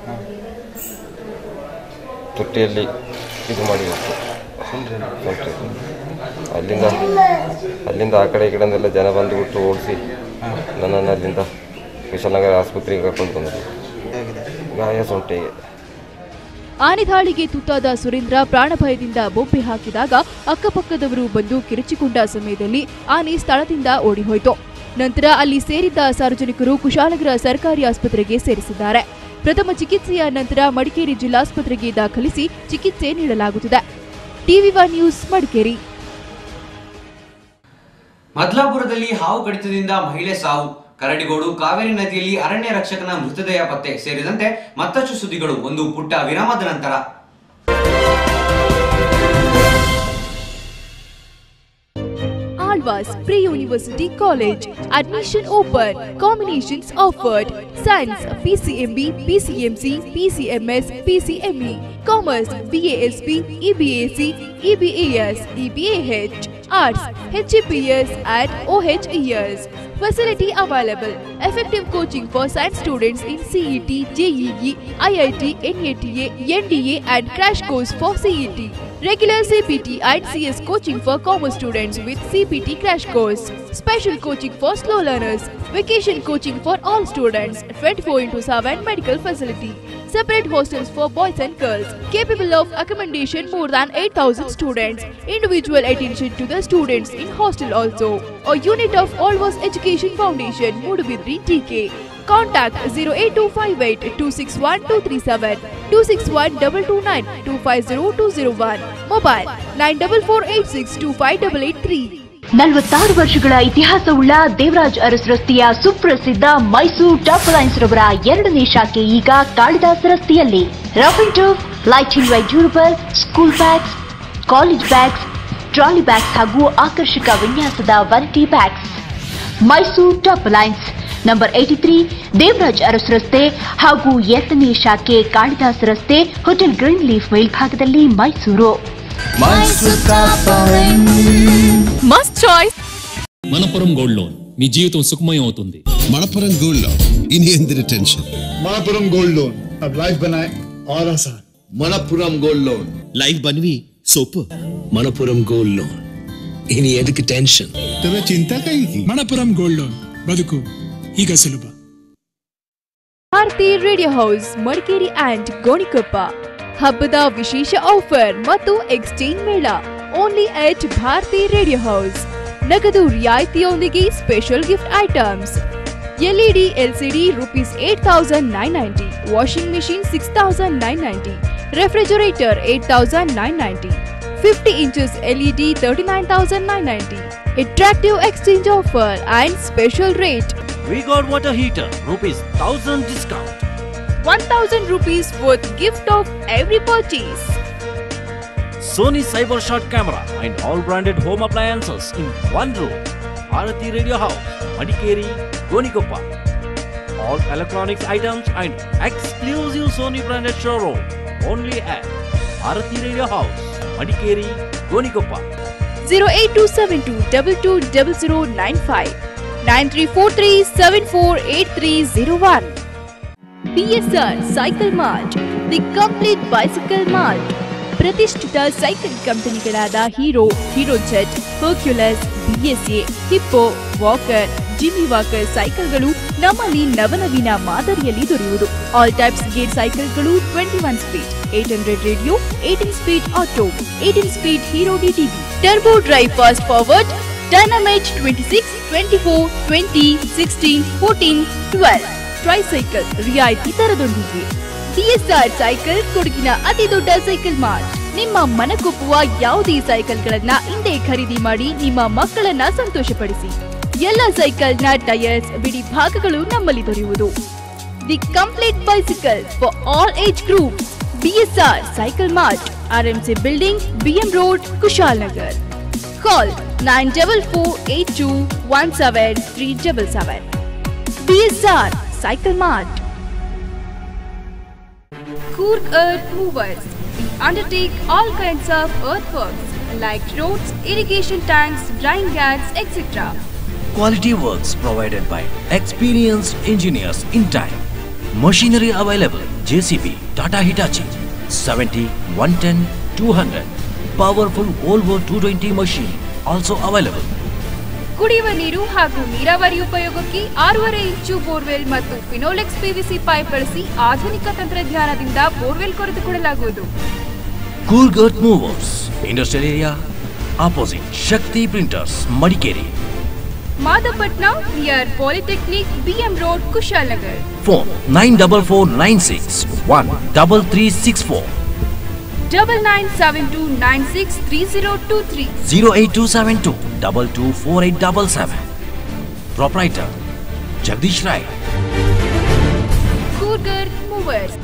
ತುಟ್ಟಿಯಲ್ಲಿ ಇದು ಮಾಡಿ ಸೊಂಟೆ ಅಲ್ಲಿಂದ ಅಲ್ಲಿಂದ ಆ ಕಡೆ ಈ ಕಡೆಯಿಂದೆಲ್ಲ ಜನ ಬಂದುಬಿಟ್ಟು ಓಡಿಸಿ ನನ್ನನ್ನು ಅಲ್ಲಿಂದ ಕುಶಲನಗರ ಆಸ್ಪತ್ರೆಗೆ ಕರ್ಕೊಂಡು ಬಂದರು ಗಾಯ ಸೊಂಟೆಗೆ ಆನೆ ದಾಳಿಗೆ ತುತ್ತಾದ ಸುರೇಂದ್ರ ಪ್ರಾಣಭಯದಿಂದ ಬೊಬ್ಬೆ ಹಾಕಿದಾಗ ಅಕ್ಕಪಕ್ಕದವರು ಬಂದು ಕಿರುಚಿಕೊಂಡ ಸಮಯದಲ್ಲಿ ಆನೆ ಸ್ಥಳದಿಂದ ಓಡಿಹೋಯಿತು ನಂತರ ಅಲ್ಲಿ ಸೇರಿದ್ದ ಸಾರ್ವಜನಿಕರು ಕುಶಾಲನಗರ ಸರ್ಕಾರಿ ಆಸ್ಪತ್ರೆಗೆ ಸೇರಿಸಿದ್ದಾರೆ ಪ್ರಥಮ ಚಿಕಿತ್ಸೆಯ ನಂತರ ಮಡಿಕೇರಿ ಜಿಲ್ಲಾಸ್ಪತ್ರೆಗೆ ದಾಖಲಿಸಿ ಚಿಕಿತ್ಸೆ ನೀಡಲಾಗುತ್ತಿದೆ ಟಿವಿ ಒನ್ ನ್ಯೂಸ್ ಮಡಿಕೇರಿ ಮದ್ಲಾಪುರದಲ್ಲಿ ಹಾವು ಕಡಿತದಿಂದ ಮಹಿಳೆ ಸಾವು ಕರಡಿಗೋಡು ಕಾವೇರಿ ನದಿಯಲ್ಲಿ ಅರಣ್ಯ ರಕ್ಷಕನ ಮೃತದೇಹ ಪತ್ತೆ ಸೇರಿದಂತೆ ಮತ್ತಷ್ಟು ಸುದ್ದಿಗಳು ಒಂದು ಪುಟ್ಟ ವಿರಾಮದ ನಂತರ Alva's Pre-University College. Admission open. Combinations offered. Science, PCMB, PCMC, PCMS, PCME. Commerce, BASP, EBAC, EBAS, EBAH. Arts, HAPS and OHES. Facility available. Effective coaching for science students in CET, JEE, IIT, NATA, NDA and crash course for CET. Regular CPT and CS coaching for commerce students with CPT crash course. Special coaching for slow learners. Vacation coaching for all students. 24 into 7 medical facility. Separate hostels for boys and girls. Capable of accommodation more than 8000 students. Individual attention to the students in hostel also. A unit of Alwas Education Foundation, Mudubidri, TK. Contact 08258 261 237 261 229 250 201. Mobile 94486 25883. ನಲವತ್ತಾರು ವರ್ಷಗಳ ಇತಿಹಾಸವುಳ್ಳ ದೇವರಾಜ್ ಅರಸ್ ರಸ್ತೆಯ ಸುಪ್ರಸಿದ್ಧ Mysuru top lines ರವರ ಎರಡನೇ ಶಾಖೆ ಈಗ ಕಾಳಿದಾಸ್ ರಸ್ತೆಯಲ್ಲಿ rough and tough light in weight durable school bags college bags trolley bags ಹಾಗೂ ಆಕರ್ಷಕ ವಿನ್ಯಾಸದ variety bags Mysuru top lines number eight three Devaraj Urs ರಸ್ತೆ ಹಾಗೂ ಎರಡನೇ ಶಾಖೆ ಕಾಳಿದಾಸ್ ರಸ್ತೆ ಹೋಟೆಲ್ ಗ್ರೀನ್ ಲೀಫ್ ಮೇಲ್ಭಾಗದಲ್ಲಿ Mysuru must choice Manappuram gold loan మీ జీవితం సుఖమయం అవుతుంది मणपुरम गोल्ड लोन इन्हीं अंदर टेंशन मणपुरम गोल्ड लोन अब लाइफ बनाए और आसान मणपुरम गोल्ड लोन लाइफ बनवी सोप मणपुरम गोल्ड लोन इन्हीं एदक टेंशन तुम्हें चिंता कहीं की ಮಣಪುರಂ ಗೋಲ್ಡ್ ಲೋನ್ ಬದುಕು ಈಗ ಸುಲಭ Bharathi radio house Madikeri and Gonikoppa ಹಬ್ಬದ ವಿಶೇಷ ಆಫರ್ ಮತ್ತು ಎಕ್ಸ್ಚೇಂಜ್ ಮೇಳ only at Bharathi radio house ನಗದು ರಿಯಾಯಿತಿಯೊಂದಿಗೆ special gift items LED LCD rupees eight thousand nine ninety washing machine six thousand nine ninety refrigerator eight thousand nine ninety fifty inches LED thirty nine thousand nine ninety attractive exchange offer and special rate We got water heater, rupees 1000 discount. 1000 rupees worth gift of every purchase. Sony Cyber Shot camera and all branded home appliances in one room. Bharati Radio House, Madikeri, Gonikoppa. All electronics items and exclusive Sony branded showroom only at Bharati Radio House, Madikeri, Gonikoppa. 08272220095 9343748301 BSR Cycle Mart The Complete Bicycle Mart ಪ್ರತಿಷ್ಠಿತ cycle ಕಂಪನಿಗಳಾದ Hero Hero Jet Hercules BSA Hippo Walker Jimmy Walker ಸೈಕಲ್ಗಳು ನಮ್ಮಲ್ಲಿ ನವನವೀನ ಮಾದರಿಯಲ್ಲಿ ದೊರೆಯುವುದು all types gear ಸೈಕಲ್ಗಳು twenty one speed eight hundred radio eighteen speed auto eighteen speed Hero DTV turbo drive fast forward dynamite twenty six twenty four twenty sixteen fourteen twelve tricycle ರಿಯಾಯಿತಿ ದರದೊಂದಿಗೆ DSR cycle ಕೊಡಗಿನ ಅತಿ ದೊಡ್ಡ cycle mart ನಿಮ್ಮ ಮನಕೊಪ್ಪುವ ಯಾವುದೇ ಸೈಕಲ್ಗಳನ್ನ ಹಿಂದೆ ಖರೀದಿ ಮಾಡಿ ನಿಮ್ಮ ಮಕ್ಕಳನ್ನ ಸಂತೋಷಪಡಿಸಿ ಎಲ್ಲ ಸೈಕಲ್ನ ಟೈರ್ಸ್ ಬಿಡಿ ಭಾಗಗಳು ನಮ್ಮಲ್ಲಿ ದೊರೆಯುವುದು the complete bicycle for all age group BSR cycle mart RMC building BM road Kushalnagar call nine double four eight two one seven three double seven BSR cycle mart Kurk Earth Movers. We undertake all kinds of earthworks like roads, irrigation tanks, drying gas, etc. Quality works provided by experienced engineers in time. Machinery available JCB, Tata Hitachi, 70, 110, 200. Powerful Volvo 220 machine also available. ಕುಡಿಯುವ ನೀರು ಹಾಗೂ ನೀರಾವರಿ ಉಪಯೋಗಕ್ಕೆ ಆರೂವರೆ ಇಂಚು borewell ಮತ್ತು Finolex PVC pipe ಬಳಸಿ ಆಧುನಿಕ ತಂತ್ರಜ್ಞಾನದಿಂದ ಬೋರ್ವೆಲ್ ಕೊರೆದುಕೊಡಲಾಗುವುದು Kurk Earth Movers, Industrial Area, opposite Shakti Printers, Madikeri. Madapatna near polytechnic BM road Kushalnagar Phone 94496 double nine seven two nine six three zero two three 08272 224877. Proprietor Jagdish Rai. Cougar Movers.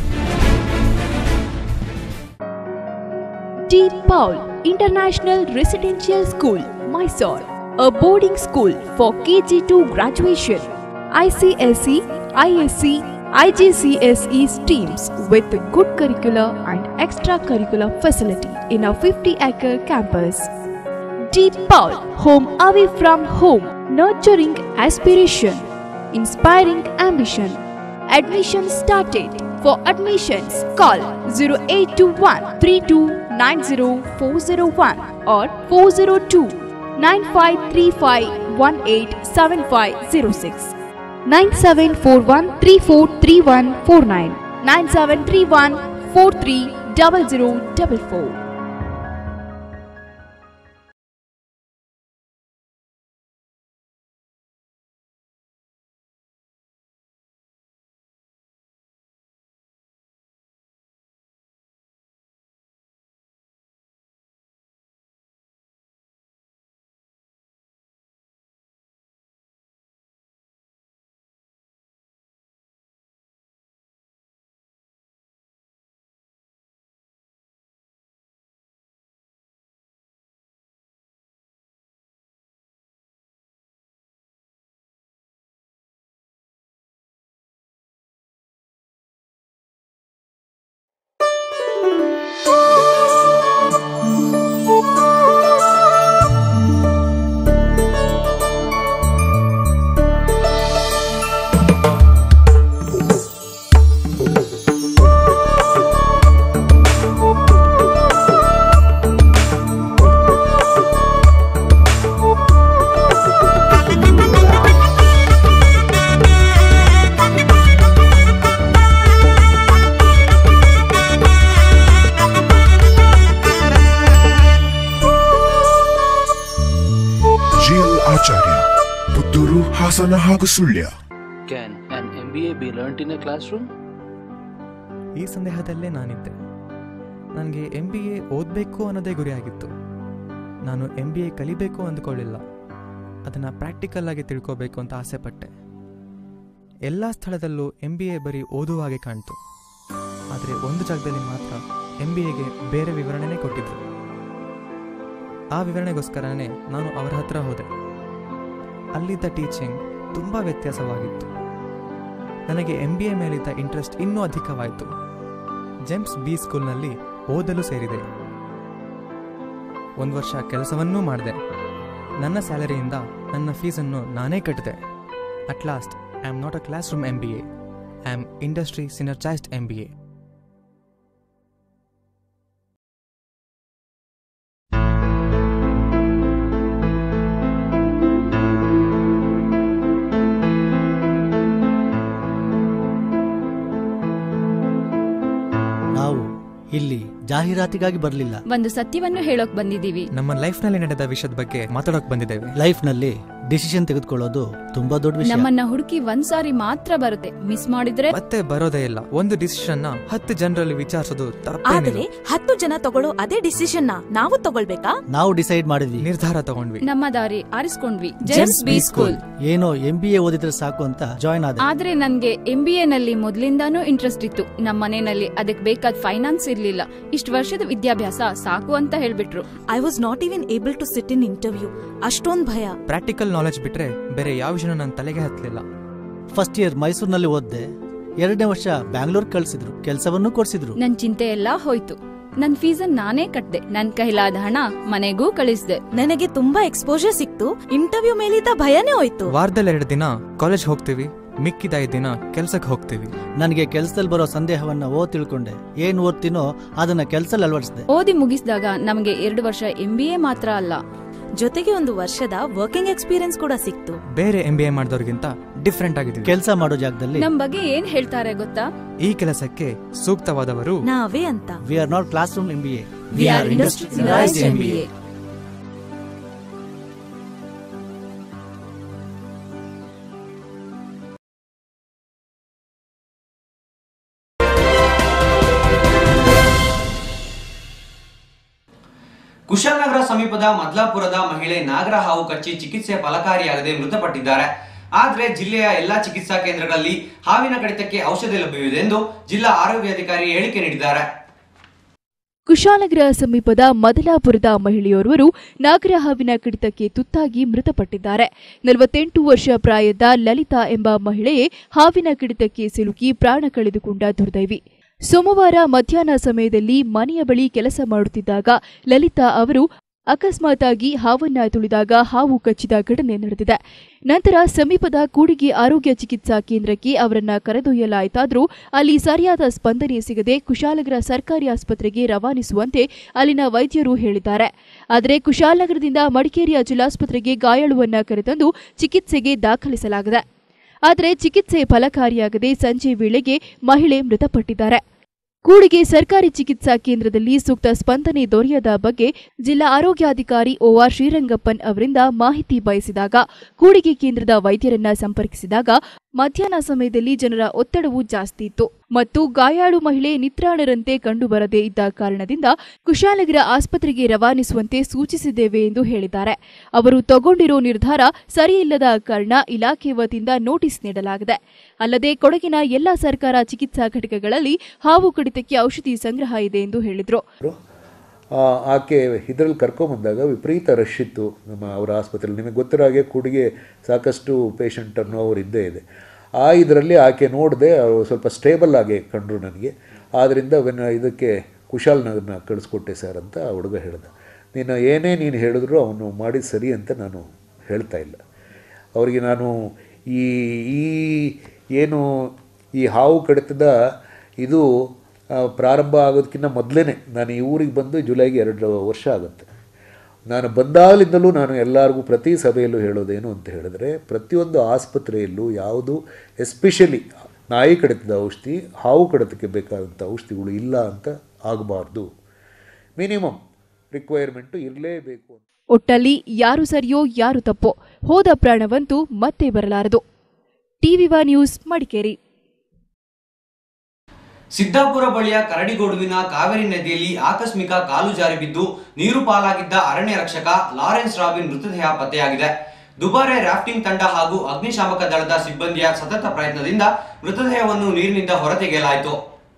Deep Paul International Residential School, Mysore, a boarding school for KG2 graduation, ICSE, ISC, IGCSE streams with good curricular and extracurricular facility in a 50-acre campus. Deep Paul, home away from home, nurturing aspiration, inspiring ambition. Admission started. For admissions, call 0821 3290401 or 402 9535 187506. 9741 343149 9731 430044 Hassan ಹಾಗೂ Sullia Can an MBA be learnt in a classroom? ಈ ಸಂದೇಹದಲ್ಲೇ ನಾನಿದ್ದೆ ನನಗೆ M B A ಓದಬೇಕು ಅನ್ನೋದೇ ಗುರಿಯಾಗಿತ್ತು ನಾನು M B A ಕಲಿಬೇಕು ಅಂದ್ಕೊಳ್ಳಿಲ್ಲ ಅದನ್ನು practical ಆಗಿ ತಿಳ್ಕೋಬೇಕು ಅಂತ ಆಸೆ ಪಟ್ಟೆ ಎಲ್ಲ ಸ್ಥಳದಲ್ಲೂ ಎಂ ಬಿ ಎ ಬರೀ ಓದುವ ಹಾಗೆ ಕಾಣ್ತು ಆದರೆ ಒಂದು ಜಾಗದಲ್ಲಿ ಮಾತ್ರ ಎಂ ಬಿ ಎಗೆ ಬೇರೆ ವಿವರಣೆನೇ ಕೊಟ್ಟಿದ್ರು ಆ ವಿವರಣೆಗೋಸ್ಕರನೇ ನಾನು ಅವರ ಹತ್ರ ಹೋದೆ ಅಲ್ಲಿದ್ದ ಟೀಚಿಂಗ್ ತುಂಬ ವ್ಯತ್ಯಾಸವಾಗಿತ್ತು ನನಗೆ ಎಂ ಬಿ ಎ ಮೇಲಿದ್ದ ಇಂಟ್ರೆಸ್ಟ್ ಇನ್ನೂ ಅಧಿಕವಾಯಿತು ಜೆಮ್ಸ್ ಬಿ ಸ್ಕೂಲ್ನಲ್ಲಿ ಓದಲು ಸೇರಿದೆ ಒಂದು ವರ್ಷ ಕೆಲಸವನ್ನೂ ಮಾಡಿದೆ ನನ್ನ ಸ್ಯಾಲರಿಯಿಂದ ನನ್ನ ಫೀಸನ್ನು ನಾನೇ ಕಟ್ಟಿದೆ at last I am not a classroom M B A I am industry synergised M B A ನಾವು ಇಲ್ಲಿ ಜಾಹೀರಾತಿಗಾಗಿ ಬರಲಿಲ್ಲ ಒಂದು ಸತ್ಯವನ್ನು ಹೇಳೋಕ್ ಬಂದಿದ್ದೀವಿ ನಮ್ಮ ಲೈಫ್ನಲ್ಲಿ ನಡೆದ ವಿಷಯದ ಬಗ್ಗೆ ಮಾತಾಡೋಕೆ ಬಂದಿದ್ದೇವೆ ಲೈಫ್ನಲ್ಲಿ ಡಿಸಿಷನ್ ತೆಗೆದುಕೊಳ್ಳೋದು ತುಂಬಾ ದೊಡ್ಡ ವಿಷಯ ನಮ್ಮನ್ನ ಹುಡುಕಿ ಒಂದ್ಸಾರಿ ಮಾತ್ರ ಬರುತ್ತೆ ಮಿಸ್ ಮಾಡಿದ್ರೆ ಮತ್ತೆ ಬರೋದೇ ಇಲ್ಲ ಒಂದು ಡಿಸಿಷನ್ನ ಹತ್ತು ಜನರಲ್ಲಿ ವಿಚಾರಿಸೋದು ತಪ್ಪೇನಿಲ್ಲ ಆದರೆ ಹತ್ತು ಜನ ತಗೊಳ್ಳೋ ಅದೇ ಡಿಸಿಷನ್ ನ ನಾವು ತಗೊಳ್ಬೇಕಾ ನಾವು ಡಿಸೈಡ್ ಮಾಡಿದ್ವಿ ನಿರ್ಧಾರ ತಗೊಂಡ್ವಿ ನಮ್ಮ ದಾರಿ ಆರಿಸ್ಕೊಂಡ್ವಿ ಜೆಮ್ಸ್ ಬಿ ಸ್ಕೂಲ್ ಏನೋ ಎಂ ಬಿ ಎ ಓದಿದ್ರೆ ಸಾಕು ಅಂತ ಜಾಯ್ನ್ ಆದ ಆದ್ರೆ ನನ್ಗೆ ಎಂ ಬಿ ಎ ನಲ್ಲಿ ಮೊದ್ಲಿಂದಾನೂ ಇಂಟ್ರೆಸ್ಟ್ ಇತ್ತು ನಮ್ಮ ಮನೆಯಲ್ಲಿ ಅದಕ್ಕೆ ಬೇಕಾದ ಫೈನಾನ್ಸ್ ಇರ್ಲಿಲ್ಲ ಇಷ್ಟು ವರ್ಷದ ವಿದ್ಯಾಭ್ಯಾಸ ಸಾಕು ಅಂತ ಹೇಳ್ಬಿಟ್ರು I was not even able to sit in interview ಅಷ್ಟೊಂದ್ ಭಯ ಪ್ರಾಕ್ಟಿಕಲ್ ನಾಲೆಜ್ ಬಿಟ್ರೆ ಬೇರೆ ಯಾವ ವಿಷಯನೂ ನನ್ನ ತಲೆಗೆ ಹತ್ತಲಿಲ್ಲ ಫಸ್ಟ್ ಇಯರ್ ಮೈಸೂರಿನಲ್ಲಿ ಓದ್ದೆ ಎರಡನೇ ವರ್ಷ ಬ್ಯಾಂಗ್ಳೂರ್ ಕಳ್ಸಿದ್ರು ಕೆಲಸವನ್ನು ಕೊಡ್ಸಿದ್ರು ನನ್ ಚಿಂತೆ ಎಲ್ಲಾ ಹೋಯ್ತು ನನ್ ಫೀಸನ್ ನಾನೇ ಕಟ್ದೆ ನನ್ ಕೈಲಾದ ಹಣ ಮನೆಗೂ ಕಳಿಸ್ದೆ ನನಗೆ ತುಂಬಾ ಎಕ್ಸ್ಪೋಜರ್ ಸಿಕ್ತು ಇಂಟರ್ವ್ಯೂ ಮೇಲಿದ್ದ ಭಯನೇ ಹೋಯ್ತು ವಾರದಲ್ಲಿ ಎರಡು ದಿನ ಕಾಲೇಜ್ ಹೋಗ್ತೀವಿ ಮಿಕ್ಕಿದ ಐದು ದಿನ ಕೆಲ್ಸಕ್ಕೆ ಹೋಗ್ತೀವಿ ನನಗೆ ಕೆಲಸದಲ್ಲಿ ಬರೋ ಸಂದೇಹವನ್ನ ಓ ತಿಳ್ಕೊಂಡೆ ಏನ್ ಓದ್ತೀನೋ ಅದನ್ನ ಕೆಲಸದಲ್ಲಿ ಅಳವಡಿಸಿದೆ ಓದಿ ಮುಗಿಸಿದಾಗ ನಮಗೆ ಎರಡು ವರ್ಷ ಎಂ ಬಿ ಎ ಮಾತ್ರ ಅಲ್ಲ ಜೊತೆಗೆ ಒಂದು ವರ್ಷದ ವರ್ಕಿಂಗ್ ಎಕ್ಸ್ಪೀರಿಯನ್ಸ್ ಕೂಡ ಸಿಕ್ತು ಬೇರೆ ಎಂ ಬಿ ಎ ಮಾಡಿದವ್ರಿಗಿಂತ ಡಿಫ್ರೆಂಟ್ ಆಗಿದ್ದೀವಿ ಕೆಲಸ ಮಾಡೋ ಜಾಗದಲ್ಲಿ ನಮ್ ಬಗ್ಗೆ ಏನ್ ಹೇಳ್ತಾರೆ ಗೊತ್ತಾ ಈ ಕೆಲಸಕ್ಕೆ ಸೂಕ್ತವಾದವರು ನಾವೇ ಅಂತ we are not classroom M B A We are industrialized MBA. Kushalnagar ಸಮೀಪದ ಮದ್ಲಾಪುರದ ಮಹಿಳೆ ನಾಗರ ಹಾವು ಕಚ್ಚಿ ಚಿಕಿತ್ಸೆ ಫಲಕಾರಿಯಾಗದೆ ಮೃತಪಟ್ಟಿದ್ದಾರೆ ಆದರೆ ಜಿಲ್ಲೆಯ ಎಲ್ಲಾ ಚಿಕಿತ್ಸಾ ಕೇಂದ್ರಗಳಲ್ಲಿ ಹಾವಿನ ಕಡಿತಕ್ಕೆ ಔಷಧಿ ಲಭ್ಯವಿದೆ ಎಂದು ಜಿಲ್ಲಾ ಆರೋಗ್ಯಾಧಿಕಾರಿ ಹೇಳಿಕೆ ನೀಡಿದ್ದಾರೆ ಕುಶಾಲನಗರ ಸಮೀಪದ ಮದಲಾಪುರದ ಮಹಿಳೆಯೋರ್ವರು ನಾಗರ ಹಾವಿನ ಕಡಿತಕ್ಕೆ ತುತ್ತಾಗಿ ಮೃತಪಟ್ಟಿದ್ದಾರೆ ನಲವತ್ತೆಂಟು ವರ್ಷ ಪ್ರಾಯದ ಲಲಿತಾ ಎಂಬ ಮಹಿಳೆಯೇ ಹಾವಿನ ಕಡಿತಕ್ಕೆ ಸಿಲುಕಿ ಪ್ರಾಣ ಕಳೆದುಕೊಂಡ ದುರ್ದೈವಿ ಸೋಮವಾರ ಮಧ್ಯಾಹ್ನ ಸಮಯದಲ್ಲಿ ಮನೆಯ ಬಳಿ ಕೆಲಸ ಮಾಡುತ್ತಿದ್ದಾಗ ಲಲಿತಾ ಅವರು ಅಕಸ್ಮಾತಾಗಿ ಹಾವನ್ನ ತುಳಿದಾಗ ಹಾವು ಕಚ್ಚಿದ ಘಟನೆ ನಡೆದಿದೆ ನಂತರ ಸಮೀಪದ ಕೂಡಿಗೆ ಆರೋಗ್ಯ ಚಿಕಿತ್ಸಾ ಕೇಂದ್ರಕ್ಕೆ ಅವರನ್ನ ಕರೆದೊಯ್ಯಲಾಯಿತಾದರೂ ಅಲ್ಲಿ ಸರಿಯಾದ ಸ್ಪಂದನೆ ಸಿಗದೆ ಕುಶಾಲನಗರ ಸರ್ಕಾರಿ ಆಸ್ಪತ್ರೆಗೆ ರವಾನಿಸುವಂತೆ ಅಲ್ಲಿನ ವೈದ್ಯರು ಹೇಳಿದ್ದಾರೆ ಆದರೆ ಕುಶಾಲನಗರದಿಂದ ಮಡಿಕೇರಿಯ ಜಿಲ್ಲಾಸ್ಪತ್ರೆಗೆ ಗಾಯಾಳುವನ್ನ ಕರೆತಂದು ಚಿಕಿತ್ಸೆಗೆ ದಾಖಲಿಸಲಾಗಿದೆ ಆದರೆ ಚಿಕಿತ್ಸೆ ಫಲಕಾರಿಯಾಗದೆ ಸಂಜೆ ವೇಳೆಗೆ ಮಹಿಳೆ ಮೃತಪಟ್ಟಿದ್ದಾರೆ ಕೂಡಿಗೆ ಸರ್ಕಾರಿ ಚಿಕಿತ್ಸಾ ಕೇಂದ್ರದಲ್ಲಿ ಸೂಕ್ತ ಸ್ಪಂದನೆ ದೊರೆಯದ ಬಗ್ಗೆ ಜಿಲ್ಲಾ ಆರೋಗ್ಯಾಧಿಕಾರಿ ಓಆರ್ ಶ್ರೀರಂಗಪ್ಪನ್ ಅವರಿಂದ ಮಾಹಿತಿ ಬಯಸಿದಾಗ ಕೂಡಿಗೆ ಕೇಂದ್ರದ ವೈದ್ಯರನ್ನ ಸಂಪರ್ಕಿಸಿದಾಗ ಮಧ್ಯಾಹ್ನ ಸಮಯದಲ್ಲಿ ಜನರ ಒತ್ತಡವು ಜಾಸ್ತಿ ಇತ್ತು ಮತ್ತು ಗಾಯಾಳು ಮಹಿಳೆ ನಿತ್ರಾಣರಂತೆ ಕಂಡುಬರದೇ ಇದ್ದ ಕಾರಣದಿಂದ ಕುಶಾಲನಗರ ಆಸ್ಪತ್ರೆಗೆ ರವಾನಿಸುವಂತೆ ಸೂಚಿಸಿದ್ದೇವೆ ಎಂದು ಹೇಳಿದ್ದಾರೆ ಅವರು ತಗೊಂಡಿರೋ ನಿರ್ಧಾರ ಸರಿಯಿಲ್ಲದ ಕಾರಣ ಇಲಾಖೆ ವತಿಯಿಂದ ನೋಟಿಸ್ ನೀಡಲಾಗಿದೆ ಅಲ್ಲದೆ ಕೊಡಗಿನ ಎಲ್ಲಾ ಸರ್ಕಾರ ಚಿಕಿತ್ಸಾ ಘಟಕಗಳಲ್ಲಿ ಹಾವು ಕಡಿತಕ್ಕೆ ಔಷಧಿ ಸಂಗ್ರಹ ಇದೆ ಎಂದು ಹೇಳಿದರು ಆ, ಆಕೆ ಇದರಲ್ಲಿ ಕರ್ಕೊಂಬಂದಾಗ ವಿಪರೀತ ರಶ್ ಇತ್ತು ನಮ್ಮ ಅವರ ಆಸ್ಪತ್ರೆಯಲ್ಲಿ ನಿಮಗೆ ಗೊತ್ತಿರೋ ಹಾಗೆ ಕೂಡಿಗೆ ಸಾಕಷ್ಟು ಪೇಷಂಟ್ ಅನ್ನೋ ಅವ್ರು ಇದ್ದೇ ಇದೆ ಆ ಇದರಲ್ಲಿ ಆಕೆ ನೋಡಿದೆ ಅವರು ಸ್ವಲ್ಪ ಸ್ಟೇಬಲ್ ಆಗಿ ಕಂಡ್ರು ನನಗೆ ಆದ್ದರಿಂದ ವೆನ್ ಇದಕ್ಕೆ ಕುಶಾಲ್ನಗರನ್ನ ಕಳಿಸ್ಕೊಟ್ಟೆ ಸರ್ ಅಂತ ಆ ಹುಡುಗ ಹೇಳ್ದ ನೀನು ಏನೇ ನೀನು ಹೇಳಿದ್ರು ಅವನು ಮಾಡಿದ ಸರಿ ಅಂತ ನಾನು ಹೇಳ್ತಾ ಇಲ್ಲ ಅವರಿಗೆ ನಾನು ಈ ಈ ಏನು ಈ ಹಾವು ಕಡಿತದ ಇದು ಆ, ಪ್ರಾರಂಭ ಆಗೋದಕ್ಕಿಂತ ಮೊದಲೇ ನಾನು ಈ ಊರಿಗೆ ಬಂದು ಜುಲೈಗೆ ಎರಡು ವರ್ಷ ಆಗುತ್ತೆ ನಾನು ಬಂದಾಗಲಿಂದಲೂ ನಾನು ಎಲ್ಲರಿಗೂ ಪ್ರತಿ ಸಭೆಯಲ್ಲೂ ಹೇಳೋದೇನು ಅಂತ ಹೇಳಿದ್ರೆ ಪ್ರತಿಯೊಂದು ಆಸ್ಪತ್ರೆಯಲ್ಲೂ ಯಾವುದು ಎಸ್ಪೆಷಲಿ ನಾಯಿ ಕಡಿತದ ಔಷಧಿ ಹಾವು ಕಡಿತಕ್ಕೆ ಬೇಕಾದಂಥ ಔಷಧಿಗಳು ಇಲ್ಲ ಅಂತ ಆಗಬಾರ್ದು ಮಿನಿಮಮ್ ರಿಕ್ವೈರ್ಮೆಂಟು ಇರಲೇಬೇಕು ಒಟ್ಟಲ್ಲಿ ಯಾರು ಸರಿಯೋ ಯಾರು ತಪ್ಪೋ ಹೋದ ಪ್ರಾಣವಂತೂ ಮತ್ತೆ ಬರಲಾರದು ಟಿವಿವಾ ನ್ಯೂಸ್ ಮಡಿಕೇರಿ ಸಿದ್ದಾಪುರ ಬಳಿಯ ಕರಡಿಗೋಡುವಿನ ಕಾವೇರಿ ನದಿಯಲ್ಲಿ ಆಕಸ್ಮಿಕ ಕಾಲು ಜಾರಿ ಬಿದ್ದು ನೀರು ಪಾಲಾಗಿದ್ದ ಅರಣ್ಯ ರಕ್ಷಕ ಲಾರೆನ್ಸ್ ರಾಬಿನ್ ಮೃತದೇಹ ಪತ್ತೆಯಾಗಿದೆ ದುಬಾರೆ ರಾಫ್ಟಿಂಗ್ ತಂಡ ಹಾಗೂ ಅಗ್ನಿಶಾಮಕ ದಳದ ಸಿಬ್ಬಂದಿಯ ಸತತ ಪ್ರಯತ್ನದಿಂದ ಮೃತದೇಹವನ್ನು ನೀರಿನಿಂದ ಹೊರತೆಗೆಯಲಾಯಿತು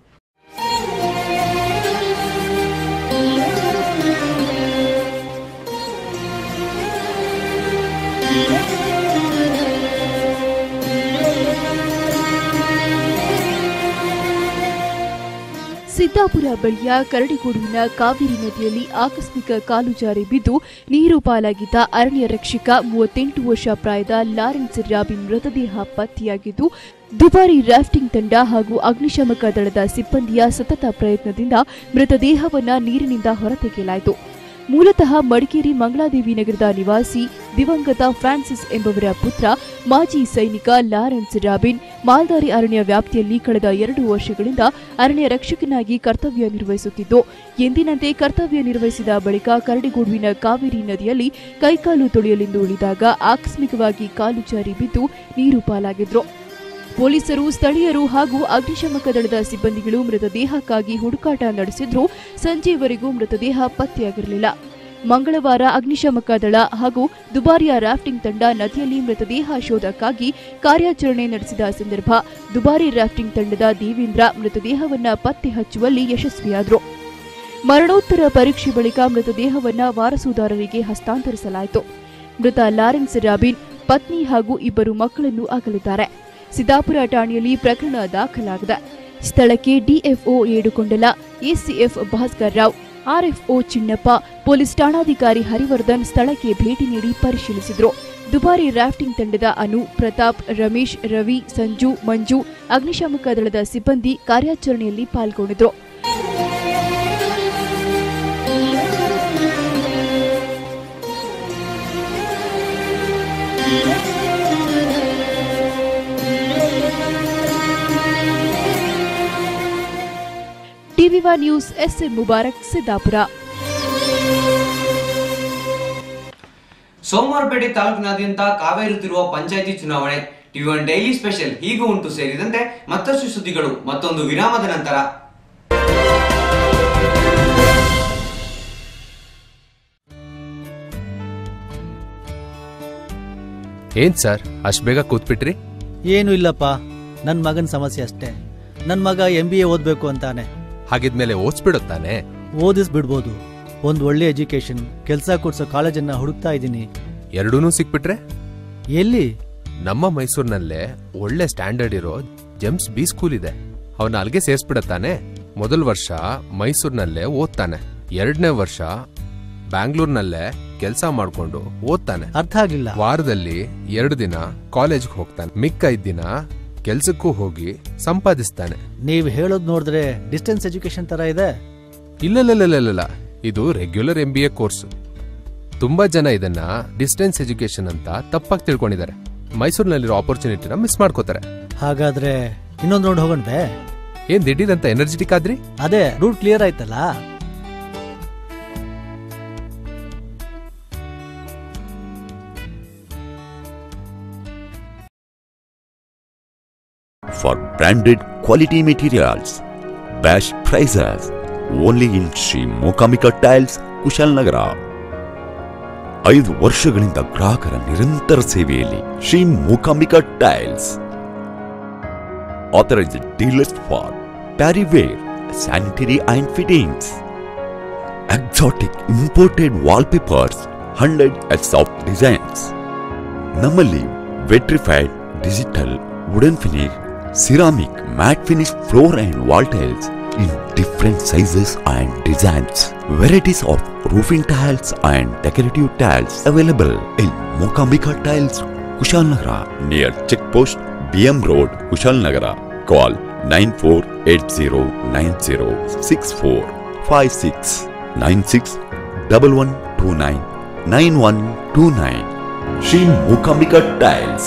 ಸಿದ್ದಾಪುರ ಬಳಿಯ ಕರಡಿಗೋಡುವಿನ ಕಾವೇರಿ ನದಿಯಲ್ಲಿ ಆಕಸ್ಮಿಕ ಕಾಲು ಜಾರಿ ಬಿದ್ದು ನೀರು ಪಾಲಾಗಿದ್ದ ಅರಣ್ಯ ರಕ್ಷಕ ಮೂವತ್ತೆಂಟು ವರ್ಷ ಪ್ರಾಯದ ಲಾರೆನ್ಸ್ ರಾಬಿನ್ ಮೃತದೇಹ ಪತ್ತೆಯಾಗಿದ್ದು ದುಬಾರಿ ರಾಫ್ಟಿಂಗ್ ತಂಡ ಹಾಗೂ ಅಗ್ನಿಶಾಮಕ ದಳದ ಸಿಬ್ಬಂದಿಯ ಸತತ ಪ್ರಯತ್ನದಿಂದ ಮೃತದೇಹವನ್ನ ನೀರಿನಿಂದ ಹೊರತೆಗೆಯಲಾಯಿತು ಮೂಲತಃ ಮಡಿಕೇರಿ ಮಂಗಳಾದೇವಿ ನಗರದ ನಿವಾಸಿ ದಿವಂಗತ ಫ್ರಾನ್ಸಿಸ್ ಎಂಬವರ ಪುತ್ರ ಮಾಜಿ ಸೈನಿಕ ಲಾರೆನ್ಸ್ ರಾಬಿನ್ ಮಾಲ್ದಾರಿ ಅರಣ್ಯ ವ್ಯಾಪ್ತಿಯಲ್ಲಿ ಕಳೆದ ಎರಡು ವರ್ಷಗಳಿಂದ ಅರಣ್ಯ ರಕ್ಷಕನಾಗಿ ಕರ್ತವ್ಯ ನಿರ್ವಹಿಸುತ್ತಿದ್ದು ಎಂದಿನಂತೆ ಕರ್ತವ್ಯ ನಿರ್ವಹಿಸಿದ ಬಳಿಕ ಕರಡಿಗೋಡುವಿನ ಕಾವೇರಿ ನದಿಯಲ್ಲಿ ಕೈಕಾಲು ತೊಳೆಯಲೆಂದು ಉಳಿದಾಗ ಆಕಸ್ಮಿಕವಾಗಿ ಕಾಲು ಜಾರಿ ಬಿದ್ದು ನೀರು ಪಾಲಾಗಿದ್ರು ಪೊಲೀಸರು ಸ್ಥಳೀಯರು ಹಾಗೂ ಅಗ್ನಿಶಾಮಕ ದಳದ ಸಿಬ್ಬಂದಿಗಳು ಮೃತದೇಹಕ್ಕಾಗಿ ಹುಡುಕಾಟ ನಡೆಸಿದ್ರೂ ಸಂಜೆಯವರೆಗೂ ಮೃತದೇಹ ಪತ್ತೆಯಾಗಿರಲಿಲ್ಲ ಮಂಗಳವಾರ ಅಗ್ನಿಶಾಮಕ ದಳ ಹಾಗೂ ದುಬಾರಿಯ ರಾಫ್ಟಿಂಗ್ ತಂಡ ನದಿಯಲ್ಲಿ ಮೃತದೇಹ ಶೋಧಕ್ಕಾಗಿ ಕಾರ್ಯಾಚರಣೆ ನಡೆಸಿದ ಸಂದರ್ಭ ದುಬಾರಿ ರಾಫ್ಟಿಂಗ್ ತಂಡದ ದೇವೇಂದ್ರ ಮೃತದೇಹವನ್ನ ಪತ್ತೆ ಹಚ್ಚುವಲ್ಲಿ ಯಶಸ್ವಿಯಾದರು ಮರಣೋತ್ತರ ಪರೀಕ್ಷೆ ಬಳಿಕ ಮೃತದೇಹವನ್ನ ವಾರಸುದಾರರಿಗೆ ಹಸ್ತಾಂತರಿಸಲಾಯಿತು ಮೃತ ಲಾರೆನ್ಸ್ ರಾಬಿನ್ ಪತ್ನಿ ಹಾಗೂ ಇಬ್ಬರು ಮಕ್ಕಳನ್ನು ಅಗಲಿದ್ದಾರೆ ಸಿದ್ದಾಪುರ ಠಾಣೆಯಲ್ಲಿ ಪ್ರಕರಣ ದಾಖಲಾಗಿದೆ ಸ್ಥಳಕ್ಕೆ DFO Yedukondala ACF Bhaskar Rao RFO Chinnappa police ಠಾಣಾಧಿಕಾರಿ ಹರಿವರ್ಧನ್ ಸ್ಥಳಕ್ಕೆ ಭೇಟಿ ನೀಡಿ ಪರಿಶೀಲಿಸಿದರು ದುಬಾರಿ ರಾಫ್ಟಿಂಗ್ ತಂಡದ ಅನು ಪ್ರತಾಪ್ ರಮೇಶ್ ರವಿ ಸಂಜು ಮಂಜು ಅಗ್ನಿಶಾಮಕ ದಳದ ಸಿಬ್ಬಂದಿ ಕಾರ್ಯಾಚರಣೆಯಲ್ಲಿ ಪಾಲ್ಗೊಂಡಿದ್ರು TV one news SM Mubarak Siddapura Somwarpet ತಾಲೂಕಿನಾದ್ಯಂತ ಕಾವೇರುತ್ತಿರುವ ಪಂಚಾಯಿತಿ ಚುನಾವಣೆ ಟಿವಿ ಒನ್ ಡೈಲಿ ಸ್ಪೆಷಲ್ ಹೀಗೂ ಉಂಟು ಸೇರಿದಂತೆ ಮತ್ತಷ್ಟು ಸುದ್ದಿಗಳು ಮತ್ತೊಂದು ವಿರಾಮದ ನಂತರ ಏನ್ ಸರ್ ಅಷ್ಟು ಬೇಗ ಕೂತ್ಬಿಟ್ರಿ ಏನು ಇಲ್ಲಪ್ಪ ನನ್ನ ಮಗನ ಸಮಸ್ಯೆ ಅಷ್ಟೇ ನನ್ನ ಮಗ ಎಂ ಬಿ ಎ ಓದಬೇಕು ಅಂತಾನೆ ಹಾಗಿದ್ಮೇಲೆ ಓದ್ಸ್ಬಿಡುತ್ತಾನೆ ಓದಿಸ್ಬಿಡ್ಬೋದು ಒಂದು ಒಳ್ಳೆ ಎಜುಕೇಶನ್ ಕೆಲಸ ಕೊಡ್ಸೋ ಕಾಲೇಜನ್ನ ಹುಡುಕ್ತಾ ಇದ್ದೀನಿ ಎರಡೂನು ಸಿಕ್ಬಿಟ್ರೆ ಎಲ್ಲಿ ನಮ್ಮ ಮೈಸೂರಿನಲ್ಲೇ ಒಳ್ಳೆ ಸ್ಟ್ಯಾಂಡರ್ಡ್ ಇರೋ ಜೆಮ್ಸ್ ಬಿ ಸ್ಕೂಲ್ ಇದೆ ಅವನ ಅಲ್ಲಿಗೆ ಸೇರ್ಸ್ಬಿಡತ್ತಾನೆ ಮೊದಲ ವರ್ಷ ಮೈಸೂರಿನಲ್ಲೇ ಓದ್ತಾನೆ ಎರಡನೇ ವರ್ಷ ಬ್ಯಾಂಗ್ಳೂರ್ನಲ್ಲೇ ಕೆಲಸ ಮಾಡ್ಕೊಂಡು ಓದ್ತಾನೆ ಅರ್ಥ ಆಗಿಲ್ಲ ವಾರದಲ್ಲಿ ಎರಡು ದಿನ ಕಾಲೇಜ್ಗೆ ಹೋಗ್ತಾನೆ ಮಿಕ್ಕ ಐದ್ ದಿನ ಕೆಲ್ಸಕ್ಕೂ ಹೋಗಿ ಸಂಪಾದಿಸ್ತಾನೆ ನೀವು ಹೇಳೋದು ನೋಡಿದ್ರೆ ಡಿಸ್ಟೆನ್ಸ್ ಎಜುಕೇಶನ್ ತರ ಇದೆ ಇಲ್ಲ ಇದು regular M B A course ತುಂಬಾ ಜನ ಇದನ್ನ ಡಿಸ್ಟೆನ್ಸ್ ಎಜುಕೇಶನ್ ಅಂತ ತಪ್ಪಾಗಿ ತಿಳ್ಕೊಂಡಿದ್ದಾರೆ ಮೈಸೂರಿನಲ್ಲಿರೋ ಆಪರ್ಚುನಿಟಿನ ಮಿಸ್ ಮಾಡ್ಕೋತಾರೆ ಹಾಗಾದ್ರೆ ಇನ್ನೊಂದು ರೌಂಡ್ ಹೋಗೋಣವೇ ಏನ್ ದಿಢೀರಂತ ಎನರ್ಜೆಟಿಕ್ ಆದ್ರಿ ಅದೇ ರೂಟ್ ಕ್ಲಿಯರ್ ಆಯ್ತಲ್ಲ for branded quality materials. Best prices only in Shri Mookambika tiles Kushalnagar ಐದು ವರ್ಷಗಳಿಂದ ಗ್ರಾಹಕರ ನಿರಂತರ ಸೇವೆಯಲ್ಲಿ Shri Mookambika tiles authorized dealers for Parrywear, sanitary and fittings, exotic imported wallpapers, 100 heads of designs. ನಮ್ಮಲ್ಲಿ vitrified digital wooden finish ceramic matt finish floor and wall tiles in different sizes and designs varieties of roofing tiles and decorative tiles available in Mookambika tiles Kushalnagar near check post BM road Kushalnagar call nine four eight zero nine zero six four five six nine six double one two nine nine one two nine Shri Mookambika tiles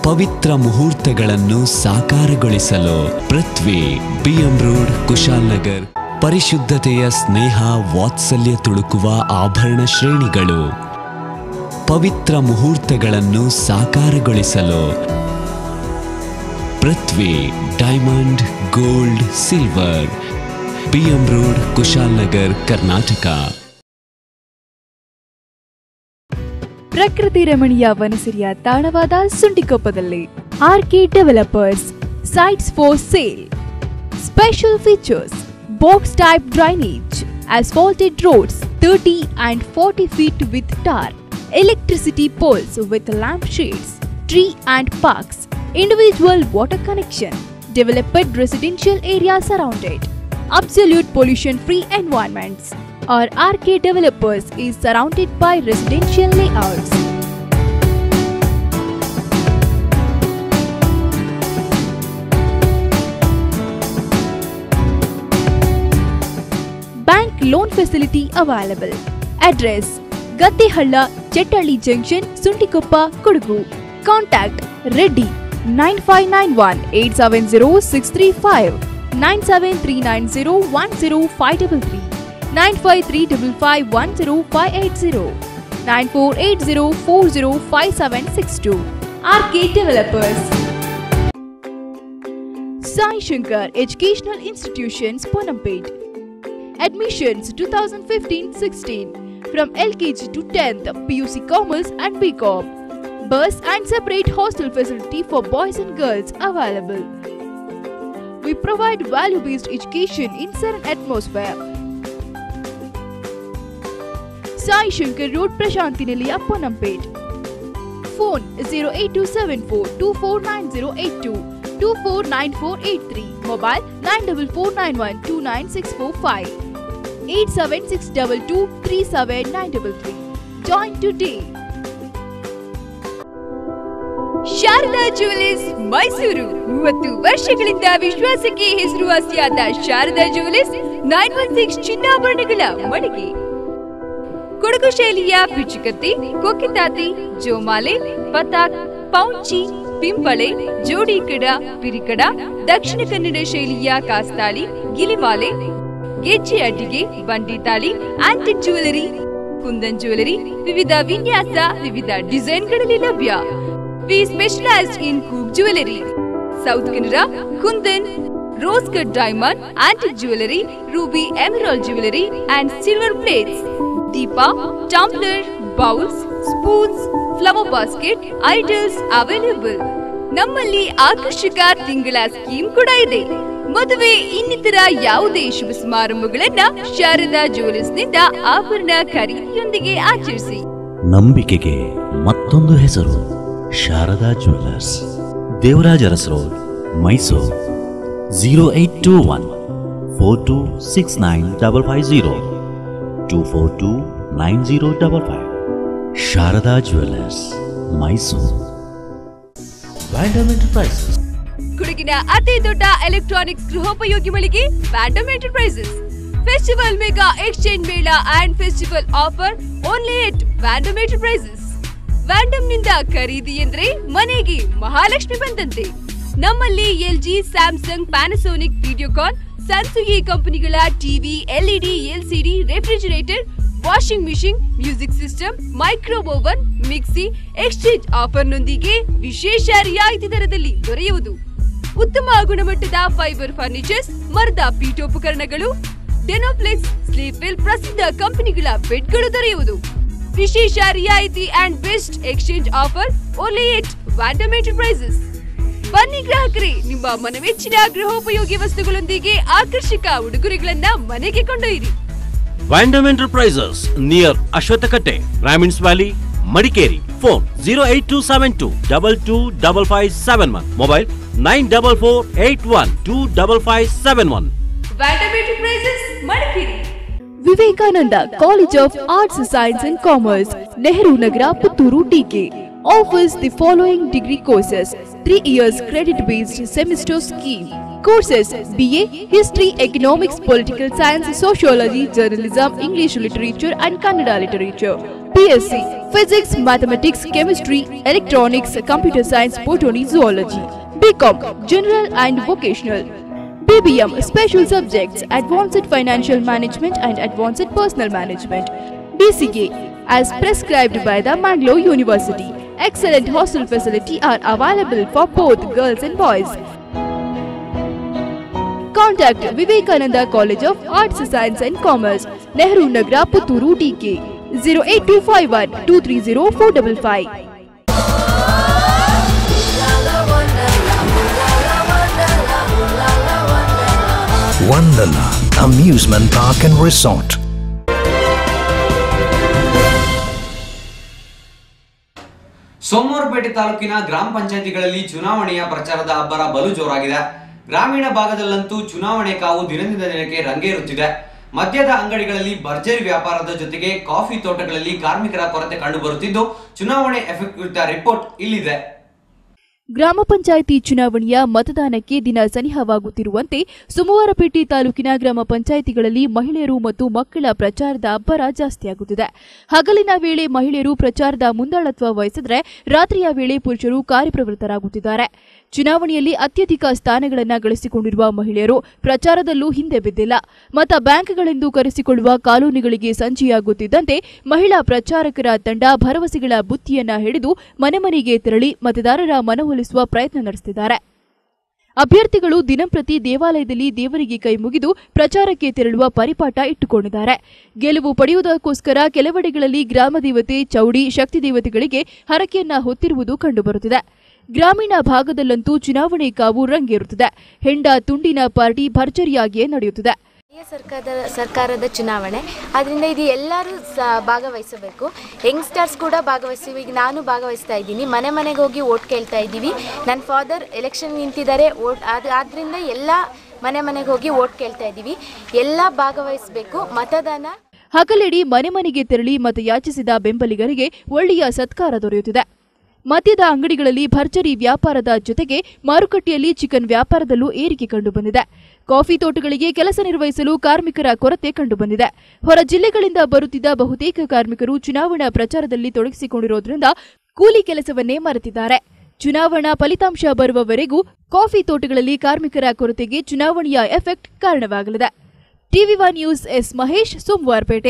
ಪವಿತ್ರ ಮುಹೂರ್ತಗಳನ್ನು ಸಾಕಾರಗೊಳಿಸಲು Prithvi BM road Kushalnagar ಪರಿಶುದ್ಧತೆಯ ಸ್ನೇಹ ವಾತ್ಸಲ್ಯ ತುಳುಕುವ ಆಭರಣ ಶ್ರೇಣಿಗಳು ಪವಿತ್ರ ಮುಹೂರ್ತಗಳನ್ನು ಸಾಕಾರಗೊಳಿಸಲು Prithvi diamond gold silver BM road Kushalnagar Karnataka ಪ್ರಕೃತಿ ರಮಣೀಯ ವನಸಿರಿಯ ತಾಣವಾದ ಸುಂಟಿಕೊಪ್ಪದಲ್ಲಿ RK developers sites for sale special features box type drainage asphalted roads 30 and 40 feet with tar, electricity poles with lamp shades, tree and parks, individual water connection, developed residential area surrounded, absolute pollution free environments. Our RK Developers is surrounded by residential layouts. Bank loan facility available. Address Gattehalla, Chettalli Junction, Suntikoppa, Kudugu. Contact Reddy 9591 870 635 97390 10533 95355 9480 405762 RK Developers Sai Shankar Educational Institutions Ponampet Admissions 2015-16 from LKG to 10th PUC Commerce and BCom. Bus and separate hostel facility for boys and girls available. We provide value-based education in serene atmosphere. Sai Shankar Road Prashanti Nilayya Ponampet. Phone 08274 249082 249483 Mobile 94491 29645 87622 37933 Join today. Sharada jewellers Mysuru ಮೂವತ್ತು ವರ್ಷಗಳಿಂದ ವಿಶ್ವಾಸಕ್ಕೆ ಹೆಸರುವಾಸಿಯಾದ Sharada jewellers nine one six ಚಿನ್ನಾಭರಣಗಳ ಮಳಿಗೆ ಕೊಡಗು ಶೈಲಿಯ ಪಿಚುಕತ್ತಿ ಕೊಕ್ಕಿತಾತಿ ಜೋಮಾಲೆ ಪತಾಕ್ ಪೌಂಚಿ ಪಿಂಪಳೆ ಜೋಡಿಕಡ ಪಿರಿಕಡ ದಕ್ಷಿಣ ಕನ್ನಡ ಶೈಲಿಯ ಕಾಸ್ತಾಳಿ ಗಿಲಿಮಾಲೆ ಗೆಜ್ಜೆ ಅಡ್ಡಿಗೆ ಬಂಡಿತಾಳಿ ಆಂಟಿಕ್ ಜ್ಯುವೆಲರಿ ಕುಂದನ್ ಜ್ಯುವೆಲರಿ ವಿವಿಧ ವಿನ್ಯಾಸ ವಿವಿಧ ಡಿಸೈನ್ಗಳಲ್ಲಿ ಲಭ್ಯ ವಿ ಸ್ಪೆಷಲೈಸ್ಡ್ ಇನ್ ಕೂಕ್ jewellery South Canara kundan rose cut diamond antique jewellery ruby emerald jewellery and silver plates deepa tumbler bowls spoons flower basket idols available ನಮ್ಮಲ್ಲಿ ಆಕರ್ಷಕ ತಿಂಗಳ ಸ್ಕೀಮ್ ಕೂಡ ಇದೆ ಮದುವೆ ಇನ್ನಿತರ ಯಾವುದೇ ಶುಭ ಸಮಾರಂಭಗಳನ್ನ ಶಾರದಾ ಜ್ಯುವೆಲರ್ಸ್ ನಿಂದ ಆಭರಣ ಖರೀದಿಯೊಂದಿಗೆ ಆಚರಿಸಿ ನಂಬಿಕೆಗೆ ಮತ್ತೊಂದು ಹೆಸರು Sharada jewellers Devaraja Urs road Mysuru zero eight two one four two six nine double five zero two four two nine zero double five Sharada jewellers Mysuru ವ್ಯಾಂಡಮ್ ಎಂಟರ್ಪ್ರೈಸಸ್ ಕುಡುಗಿನ ಅತಿ ದೊಡ್ಡ ಎಲೆಕ್ಟ್ರಾನಿಕ್ಸ್ ಗೃಹೋಪಯೋಗಿ ಮಳಿಗೆ ವ್ಯಾಂಡಮ್ ಎಂಟರ್ಪ್ರೈಸಸ್ ಫೆಸ್ಟಿವಲ್ ಮೆಗಾ ಎಕ್ಸ್ಚೇಂಜ್ ಮೇಳ and festival offer only at ವ್ಯಾಂಡಮ್ enterprises ವ್ಯಾಂಡಮ್ ನಿಂದ ಖರೀದಿ ಎಂದ್ರೆ ಮನೆಗೆ ಮಹಾಲಕ್ಷ್ಮಿ ಬಂದಂತೆ ನಮ್ಮಲ್ಲಿ LG Samsung Panasonic Videocon Samsung ಕಂಪನಿಗಳ TV LED LCD refrigerator washing machine music system micro oven mixie exchange ಆಫರ್ನೊಂದಿಗೆ ವಿಶೇಷ ರಿಯಾಯಿತಿ ದರದಲ್ಲಿ ದೊರೆಯುವುದು ಉತ್ತಮ ಗುಣಮಟ್ಟದ ಫೈಬರ್ ಫರ್ನಿಚರ್ಸ್ ಮರದ ಪೀಠೋಪಕರಣಗಳು ಡೆನೋಫ್ಲೆಕ್ಸ್ ಸ್ಲೀಪ್ವೆಲ್ ಪ್ರಸಿದ್ಧ ಕಂಪನಿಗಳ ಬೆಡ್ಗಳು ದೊರೆಯುವುದು ವಿಶೇಷ ರಿಯಾಯಿತಿ and best exchange offer only at ವ್ಯಾಂಡಮ್ ಎಂಟರ್ಪ್ರೈಸಸ್ ಬನ್ನಿ ಗ್ರಾಹಕರೇ ನಿಮ್ಮ ಮನಮೆಚ್ಚಿನ ಗೃಹೋಪಯೋಗಿ ವಸ್ತುಗಳೊಂದಿಗೆ ಆಕರ್ಷಕ ಉಡುಗೊರೆಗಳನ್ನ ಮನೆಗೆ ಕೊಂಡೊಯ್ಯಿರಿ ವ್ಯಾಂಡಮ್ ಎಂಟರ್ಪ್ರೈಸಸ್ ನಿಯರ್ ಅಶ್ವತ್ಥಕಟ್ಟೆ ರಾಮಿನ್ಸ್ valley Madikeri phone zero eight two seven two double two double five seven one mobile nine double four eight one two double five seven one ವ್ಯಾಂಡಮ್ enterprises Madikeri Vivekananda college of arts science and commerce Nehru Nagar Puttur DK offers the following degree courses 3 years credit based semester scheme courses BA History Economics Political Science Sociology Journalism English Literature and Kannada Literature BSc Physics, Mathematics, Chemistry, Electronics, Computer Science, Botany, Zoology. BCom General and Vocational. BBM Special Subjects Advanced Financial Management and Advanced Personal Management. DCA as prescribed by the Mangalore University. Excellent hostel facility are available for both girls and boys. Contact Vivekananda College of Arts, Science and Commerce, Nehru Nagra, Puturu, DK 08251 230 455. Wonderland Amusement Park and Resort. Somwarpet ತಾಲೂಕಿನ ಗ್ರಾಮ ಪಂಚಾಯತಿಗಳಲ್ಲಿ ಚುನಾವಣೆಯ ಪ್ರಚಾರದ ಅಬ್ಬರ ಬಲು ಜೋರಾಗಿದೆ ಗ್ರಾಮೀಣ ಭಾಗದಲ್ಲಂತೂ ಚುನಾವಣೆ ಕಾವು ದಿನದಿಂದ ದಿನಕ್ಕೆ ರಂಗೇರುತ್ತಿದೆ ಮದ್ಯದ ಅಂಗಡಿಗಳಲ್ಲಿ ಭರ್ಜರಿ ವ್ಯಾಪಾರದ ಜೊತೆಗೆ ಕಾಫಿ ತೋಟಗಳಲ್ಲಿ ಕಾರ್ಮಿಕರ ಕೊರತೆ ಕಂಡುಬರುತ್ತಿದ್ದು ಚುನಾವಣೆ ಎಫೆಕ್ಟ್ ಕುರಿತ ರಿಪೋರ್ಟ್ ಇಲ್ಲಿದೆ ಗ್ರಾಮ ಪಂಚಾಯಿತಿ ಚುನಾವಣೆಯ ಮತದಾನಕ್ಕೆ ದಿನ ಸನಿಹವಾಗುತ್ತಿರುವಂತೆ ಸೋಮವಾರಪೇಟೆ ತಾಲೂಕಿನ ಗ್ರಾಮ ಪಂಚಾಯಿತಿಗಳಲ್ಲಿ ಮಹಿಳೆಯರು ಮತ್ತು ಮಕ್ಕಳ ಪ್ರಚಾರದ ಅಬ್ಬರ ಜಾಸ್ತಿಯಾಗುತ್ತಿದೆ ಹಗಲಿನ ವೇಳೆ ಮಹಿಳೆಯರು ಪ್ರಚಾರದ ಮುಂದಾಳತ್ವ ವಹಿಸಿದ್ರೆ ರಾತ್ರಿಯ ವೇಳೆ ಪುರುಷರು ಕಾರ್ಯಪ್ರವೃತ್ತರಾಗುತ್ತಿದ್ದಾರೆ ಚುನಾವಣೆಯಲ್ಲಿ ಅತ್ಯಧಿಕ ಸ್ಥಾನಗಳನ್ನು ಗಳಿಸಿಕೊಂಡಿರುವ ಮಹಿಳೆಯರು ಪ್ರಚಾರದಲ್ಲೂ ಹಿಂದೆ ಬಿದ್ದಿಲ್ಲ ಮತ ಬ್ಯಾಂಕ್ಗಳೆಂದು ಕರೆಸಿಕೊಳ್ಳುವ ಕಾಲೋನಿಗಳಿಗೆ ಸಂಜೆಯಾಗುತ್ತಿದ್ದಂತೆ ಮಹಿಳಾ ಪ್ರಚಾರಕರ ತಂಡ ಭರವಸೆಗಳ ಬುತ್ತಿಯನ್ನ ಹಿಡಿದು ಮನೆ ಮನೆಗೆ ತೆರಳಿ ಮತದಾರರ ಮನವೊಲಿಸುವ ಪ್ರಯತ್ನ ನಡೆಸುತ್ತಿದ್ದಾರೆ ಅಭ್ಯರ್ಥಿಗಳು ದಿನಂಪ್ರತಿ ದೇವಾಲಯದಲ್ಲಿ ದೇವರಿಗೆ ಕೈ ಮುಗಿದು ಪ್ರಚಾರಕ್ಕೆ ತೆರಳುವ ಪರಿಪಾಠ ಇಟ್ಟುಕೊಂಡಿದ್ದಾರೆ ಗೆಲುವು ಪಡೆಯುವುದಕ್ಕೋಸ್ಕರ ಕೆಲವೆಡೆಗಳಲ್ಲಿ ಗ್ರಾಮ ದೇವತೆ ಚೌಡಿ ಶಕ್ತಿ ದೇವತೆಗಳಿಗೆ ಹರಕೆಯನ್ನ ಹೊತ್ತಿರುವುದು ಕಂಡುಬರುತ್ತಿದೆ ಗ್ರಾಮೀಣ ಭಾಗದಲ್ಲಂತೂ ಚುನಾವಣೆ ಕಾವು ರಂಗೇರುತ್ತಿದೆ ಹೆಂಡ ತುಂಡಿನ ಪಾರ್ಟಿ ಭರ್ಜರಿಯಾಗಿಯೇ ನಡೆಯುತ್ತಿದೆ ಸ್ಥಳೀಯ ಸರ್ಕಾರದ ಸರ್ಕಾರದ ಚುನಾವಣೆ ಅದರಿಂದ ಇದು ಎಲ್ಲರೂ ಸ ಭಾಗವಹಿಸಬೇಕು ಯಂಗ್ಸ್ಟರ್ಸ್ ಕೂಡ ಭಾಗವಹಿಸಿ ಈಗ ನಾನು ಭಾಗವಹಿಸ್ತಾ ಇದ್ದೀನಿ ಮನೆ ಮನೆಗೆ ಹೋಗಿ ಓಟ್ ಕೇಳ್ತಾ ಇದ್ದೀವಿ ನನ್ನ ಫಾದರ್ ಎಲೆಕ್ಷನ್ ನಿಂತಿದ್ದಾರೆ ಓಟ್ ಅದು ಆದ್ದರಿಂದ ಎಲ್ಲ ಮನೆ ಮನೆಗೆ ಹೋಗಿ ಓಟ್ ಕೇಳ್ತಾ ಇದ್ದೀವಿ ಎಲ್ಲ ಭಾಗವಹಿಸಬೇಕು ಮತದಾನ ಹಗಲಿಡಿ ಮನೆ ಮನೆಗೆ ತೆರಳಿ ಮತಯಾಚಿಸಿದ ಬೆಂಬಲಿಗರಿಗೆ ಒಳ್ಳೆಯ ಸತ್ಕಾರ ದೊರೆಯುತ್ತಿದೆ ಮದ್ಯದ ಅಂಗಡಿಗಳಲ್ಲಿ ಭರ್ಜರಿ ವ್ಯಾಪಾರದ ಜೊತೆಗೆ ಮಾರುಕಟ್ಟೆಯಲ್ಲಿ ಚಿಕನ್ ವ್ಯಾಪಾರದಲ್ಲೂ ಏರಿಕೆ ಕಂಡುಬಂದಿದೆ ಕಾಫಿ ತೋಟಗಳಿಗೆ ಕೆಲಸ ನಿರ್ವಹಿಸಲು ಕಾರ್ಮಿಕರ ಕೊರತೆ ಕಂಡುಬಂದಿದೆ ಹೊರ ಜಿಲ್ಲೆಗಳಿಂದ ಬರುತ್ತಿದ್ದ ಬಹುತೇಕ ಕಾರ್ಮಿಕರು ಚುನಾವಣಾ ಪ್ರಚಾರದಲ್ಲಿ ತೊಡಗಿಸಿಕೊಂಡಿರೋದ್ರಿಂದ ಕೂಲಿ ಕೆಲಸವನ್ನೇ ಮರೆತಿದ್ದಾರೆ ಚುನಾವಣಾ ಫಲಿತಾಂಶ ಬರುವವರೆಗೂ ಕಾಫಿ ತೋಟಗಳಲ್ಲಿ ಕಾರ್ಮಿಕರ ಕೊರತೆಗೆ ಚುನಾವಣೆಯ ಎಫೆಕ್ಟ್ ಕಾರಣವಾಗಲಿದೆ TV one news S Mahesh Somwarpet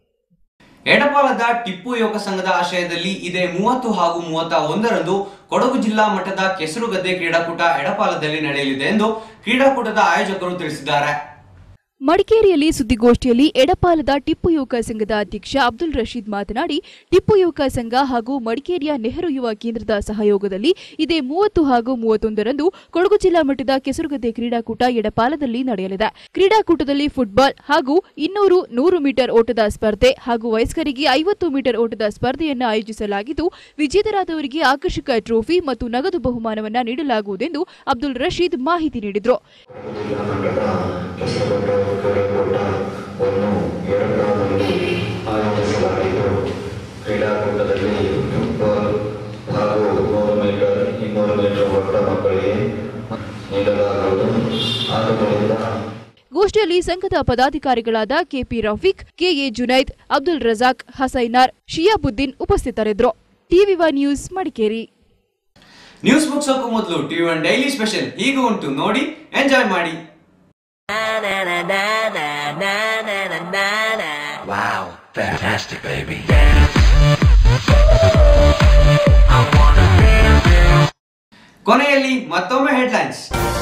ಎಡಪಾಲದ ಟಿಪ್ಪು ಯುವಕ ಸಂಘದ ಆಶಯದಲ್ಲಿ ಇದೇ ಮೂವತ್ತು ಹಾಗೂ ಮೂವತ್ತ ಒಂದರಂದು ಕೊಡಗು ಜಿಲ್ಲಾ ಮಟ್ಟದ ಕೆಸರುಗದ್ದೆ ಕ್ರೀಡಾಕೂಟ ಎಡಪಾಲದಲ್ಲಿ ನಡೆಯಲಿದೆ ಎಂದು ಕ್ರೀಡಾಕೂಟದ ಆಯೋಜಕರು ತಿಳಿಸಿದ್ದಾರೆ ಮಡಿಕೇರಿಯಲ್ಲಿ ಸುದ್ದಿಗೋಷ್ಠಿಯಲ್ಲಿ ಎಡಪಾಲದ ಟಿಪ್ಪು ಯುವಕ ಸಂಘದ ಅಧ್ಯಕ್ಷ ಅಬ್ದುಲ್ ರಶೀದ್ ಮಾತನಾಡಿ ಟಿಪ್ಪು ಯುವಕ ಸಂಘ ಹಾಗೂ ಮಡಿಕೇರಿಯ ನೆಹರು ಯುವ ಕೇಂದ್ರದ ಸಹಯೋಗದಲ್ಲಿ ಇದೇ ಮೂವತ್ತು ಹಾಗೂ ಮೂವತ್ತೊಂದರಂದು ಕೊಡಗು ಜಿಲ್ಲಾ ಮಟ್ಟದ ಕೆಸರುಗದ್ದೆ ಕ್ರೀಡಾಕೂಟ ಎಡಪಾಲದಲ್ಲಿ ನಡೆಯಲಿದೆ ಕ್ರೀಡಾಕೂಟದಲ್ಲಿ ಫುಟ್ಬಾಲ್ ಹಾಗೂ ಇನ್ನೂರು ನೂರು ಮೀಟರ್ ಓಟದ ಸ್ಪರ್ಧೆ ಹಾಗೂ ವಯಸ್ಕರಿಗೆ ಐವತ್ತು ಮೀಟರ್ ಓಟದ ಸ್ಪರ್ಧೆಯನ್ನು ಆಯೋಜಿಸಲಾಗಿದ್ದು ವಿಜೇತರಾದವರಿಗೆ ಆಕರ್ಷಕ ಟ್ರೋಫಿ ಮತ್ತು ನಗದು ಬಹುಮಾನವನ್ನ ನೀಡಲಾಗುವುದೆಂದು ಅಬ್ದುಲ್ ರಶೀದ್ ಮಾಹಿತಿ ನೀಡಿದರು ಕ್ರೀಡಾಕೂಟವನ್ನು ಎರಡರಲ್ಲಿ ಆಯೋಜಿಸಲಾಗಿದ್ದು ಕ್ರೀಡಾಕೂಟದಲ್ಲಿ ಫುಟ್ಬಾಲ್ ಹಾಗೂ ನೂರು ಮೀಟರ್ ಇನ್ನೂರು ಮೀಟರ್ ಓಟ ಮಕ್ಕಳಿಗೆ ನೀಡಲಾಗುವುದು ಆದ್ದರಿಂದ ಗೋಷ್ಠಿಯಲ್ಲಿ ಸಂಘದ ಪದಾಧಿಕಾರಿಗಳಾದ ಕೆಪಿ ರಫೀಕ್ ಕೆಎ ಜುನೈದ್ ಅಬ್ದುಲ್ ರಜಾಕ್ ಹಸೈನಾರ್ ಶಿಯಾಬುದ್ದೀನ್ ಉಪಸ್ಥಿತರಿದ್ದರು TV one news Madikeri news ಮುಗಿಸೋಕ್ಕೂ ಮೊದಲು ಟಿವಿ ಒನ್ ಡೈಲಿ ಸ್ಪೆಷಲ್ ಹೀಗೂ ಉಂಟು ನೋಡಿ ಎಂಜಾಯ್ ಮಾಡಿ Wow, fantastic, baby. ಕೊನೆಯಲ್ಲಿ ಮತ್ತೊಮ್ಮೆ ಹೆಡ್ಲೈನ್ಸ್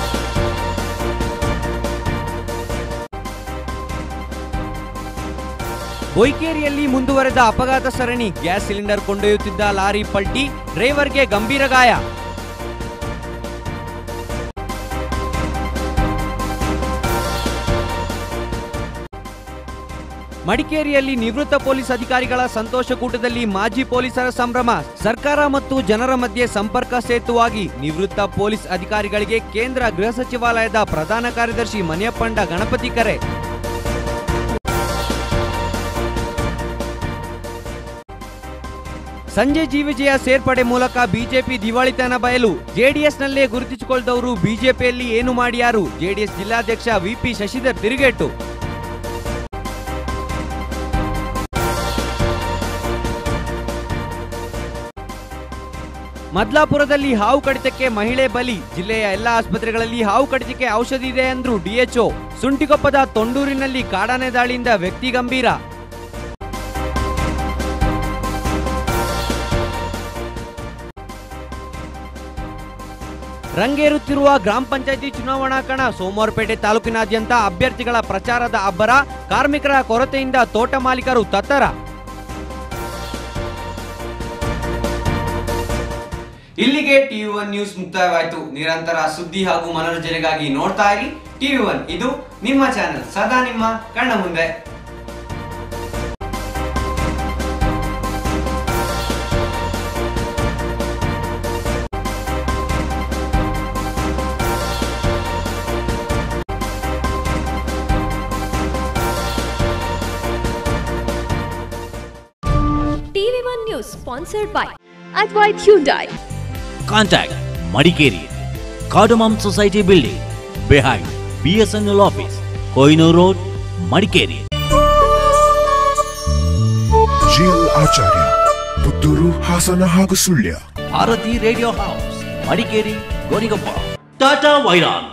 ಬೊಯ್ಕೇರಿಯಲ್ಲಿ ಮುಂದುವರೆದ ಅಪಘಾತ ಸರಣಿ ಗ್ಯಾಸ್ ಸಿಲಿಂಡರ್ ಕೊಂಡೊಯ್ಯುತ್ತಿದ್ದ ಲಾರಿ ಪಲ್ಟಿ ಡ್ರೈವರ್ಗೆ ಗಂಭೀರ ಗಾಯ ಮಡಿಕೇರಿಯಲ್ಲಿ ನಿವೃತ್ತ ಪೊಲೀಸ್ ಅಧಿಕಾರಿಗಳ ಸಂತೋಷ ಕೂಟದಲ್ಲಿ ಮಾಜಿ ಪೊಲೀಸರ ಸಂಭ್ರಮ ಸರ್ಕಾರ ಮತ್ತು ಜನರ ಮಧ್ಯೆ ಸಂಪರ್ಕ ಸೇತುವಾಗಿ ನಿವೃತ್ತ ಪೊಲೀಸ್ ಅಧಿಕಾರಿಗಳಿಗೆ ಕೇಂದ್ರ ಗೃಹ ಸಚಿವಾಲಯದ ಪ್ರಧಾನ ಕಾರ್ಯದರ್ಶಿ ಮನಿಯಪ್ಪಂಡ ಗಣಪತಿ ಕರೆ ಸಂಜೆ ಜೀವಿಜಯ ಸೇರ್ಪಡೆ ಮೂಲಕ ಬಿಜೆಪಿ ದಿವಾಳಿತನ ಬಯಲು ಜೆಡಿಎಸ್ನಲ್ಲೇ ಗುರುತಿಸಿಕೊಳ್ಳದವರು ಬಿಜೆಪಿಯಲ್ಲಿ ಏನು ಮಾಡ್ಯಾರು ಜೆಡಿಎಸ್ ಜಿಲ್ಲಾಧ್ಯಕ್ಷ ವಿಪಿ ಶಶಿಧರ್ ತಿರುಗೇಟು ಮದ್ಲಾಪುರದಲ್ಲಿ ಹಾವು ಕಡಿತಕ್ಕೆ ಮಹಿಳೆ ಬಲಿ ಜಿಲ್ಲೆಯ ಎಲ್ಲ ಆಸ್ಪತ್ರೆಗಳಲ್ಲಿ ಹಾವು ಕಡಿತಕ್ಕೆ ಔಷಧಿ ಇದೆ ಅಂದ್ರು ಡಿಎಚ್ಒ ಸುಂಟಿಕೊಪ್ಪದ ತೊಂಡೂರಿನಲ್ಲಿ ಕಾಡಾನೆ ದಾಳಿಯಿಂದ ವ್ಯಕ್ತಿ ಗಂಭೀರ ರಂಗೇರುತ್ತಿರುವ ಗ್ರಾಮ ಪಂಚಾಯಿತಿ ಚುನಾವಣಾ ಕಣ ಸೋಮವಾರಪೇಟೆ ತಾಲೂಕಿನಾದ್ಯಂತ ಅಭ್ಯರ್ಥಿಗಳ ಪ್ರಚಾರದ ಅಬ್ಬರ ಕಾರ್ಮಿಕರ ಕೊರತೆಯಿಂದ ತೋಟ ಮಾಲೀಕರು ತತ್ತರ ಇಲ್ಲಿಗೆ ಟಿವಿ ಒನ್ ನ್ಯೂಸ್ ಮುಕ್ತಾಯವಾಯಿತು ನಿರಂತರ ಸುದ್ದಿ ಹಾಗೂ ಮನೋರಂಜನೆಗಾಗಿ ನೋಡ್ತಾ ಇರಿ ಟಿವಿ ಒನ್ ಇದು ನಿಮ್ಮ ಚಾನೆಲ್ ಸದಾ ನಿಮ್ಮ ಕಣ್ಣ ಮುಂದೆ TV one news sponsored by Advait Hyundai Contact Madikeri, Cardamom Society Building, behind BSNL office, Koinur Road, Madikeri. GL Acharya Puttur Hassan ಹಾಗೂ ಸುಳ್ಯ ಭಾರತಿ ರೇಡಿಯೋ ಹೌಸ್ ಮಡಿಕೇರಿ ಗೋಣಿಗೊಪ್ಪ ಟಾಟಾ ವೈರಾನ್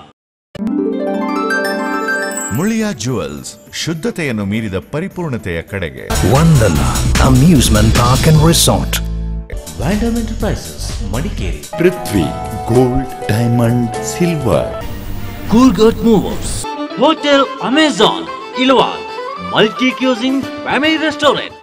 ಮುಳಿಯಾ ಜುವೆಲ್ಸ್ ಶುದ್ಧತೆಯನ್ನು ಮೀರಿದ ಪರಿಪೂರ್ಣತೆಯ ಕಡೆಗೆ Wonderla Amusement Park and Resort. ವ್ಯಾಂಡಮ್ enterprises Madikeri Prithvi gold diamond silver ಕೂರ್ಗಟ್ ಮೂವರ್ಸ್ ಹೋಟೆಲ್ ಅಮೆಜಾನ್ ಇಲ್ವಾಲ್ multi cuisine family restaurant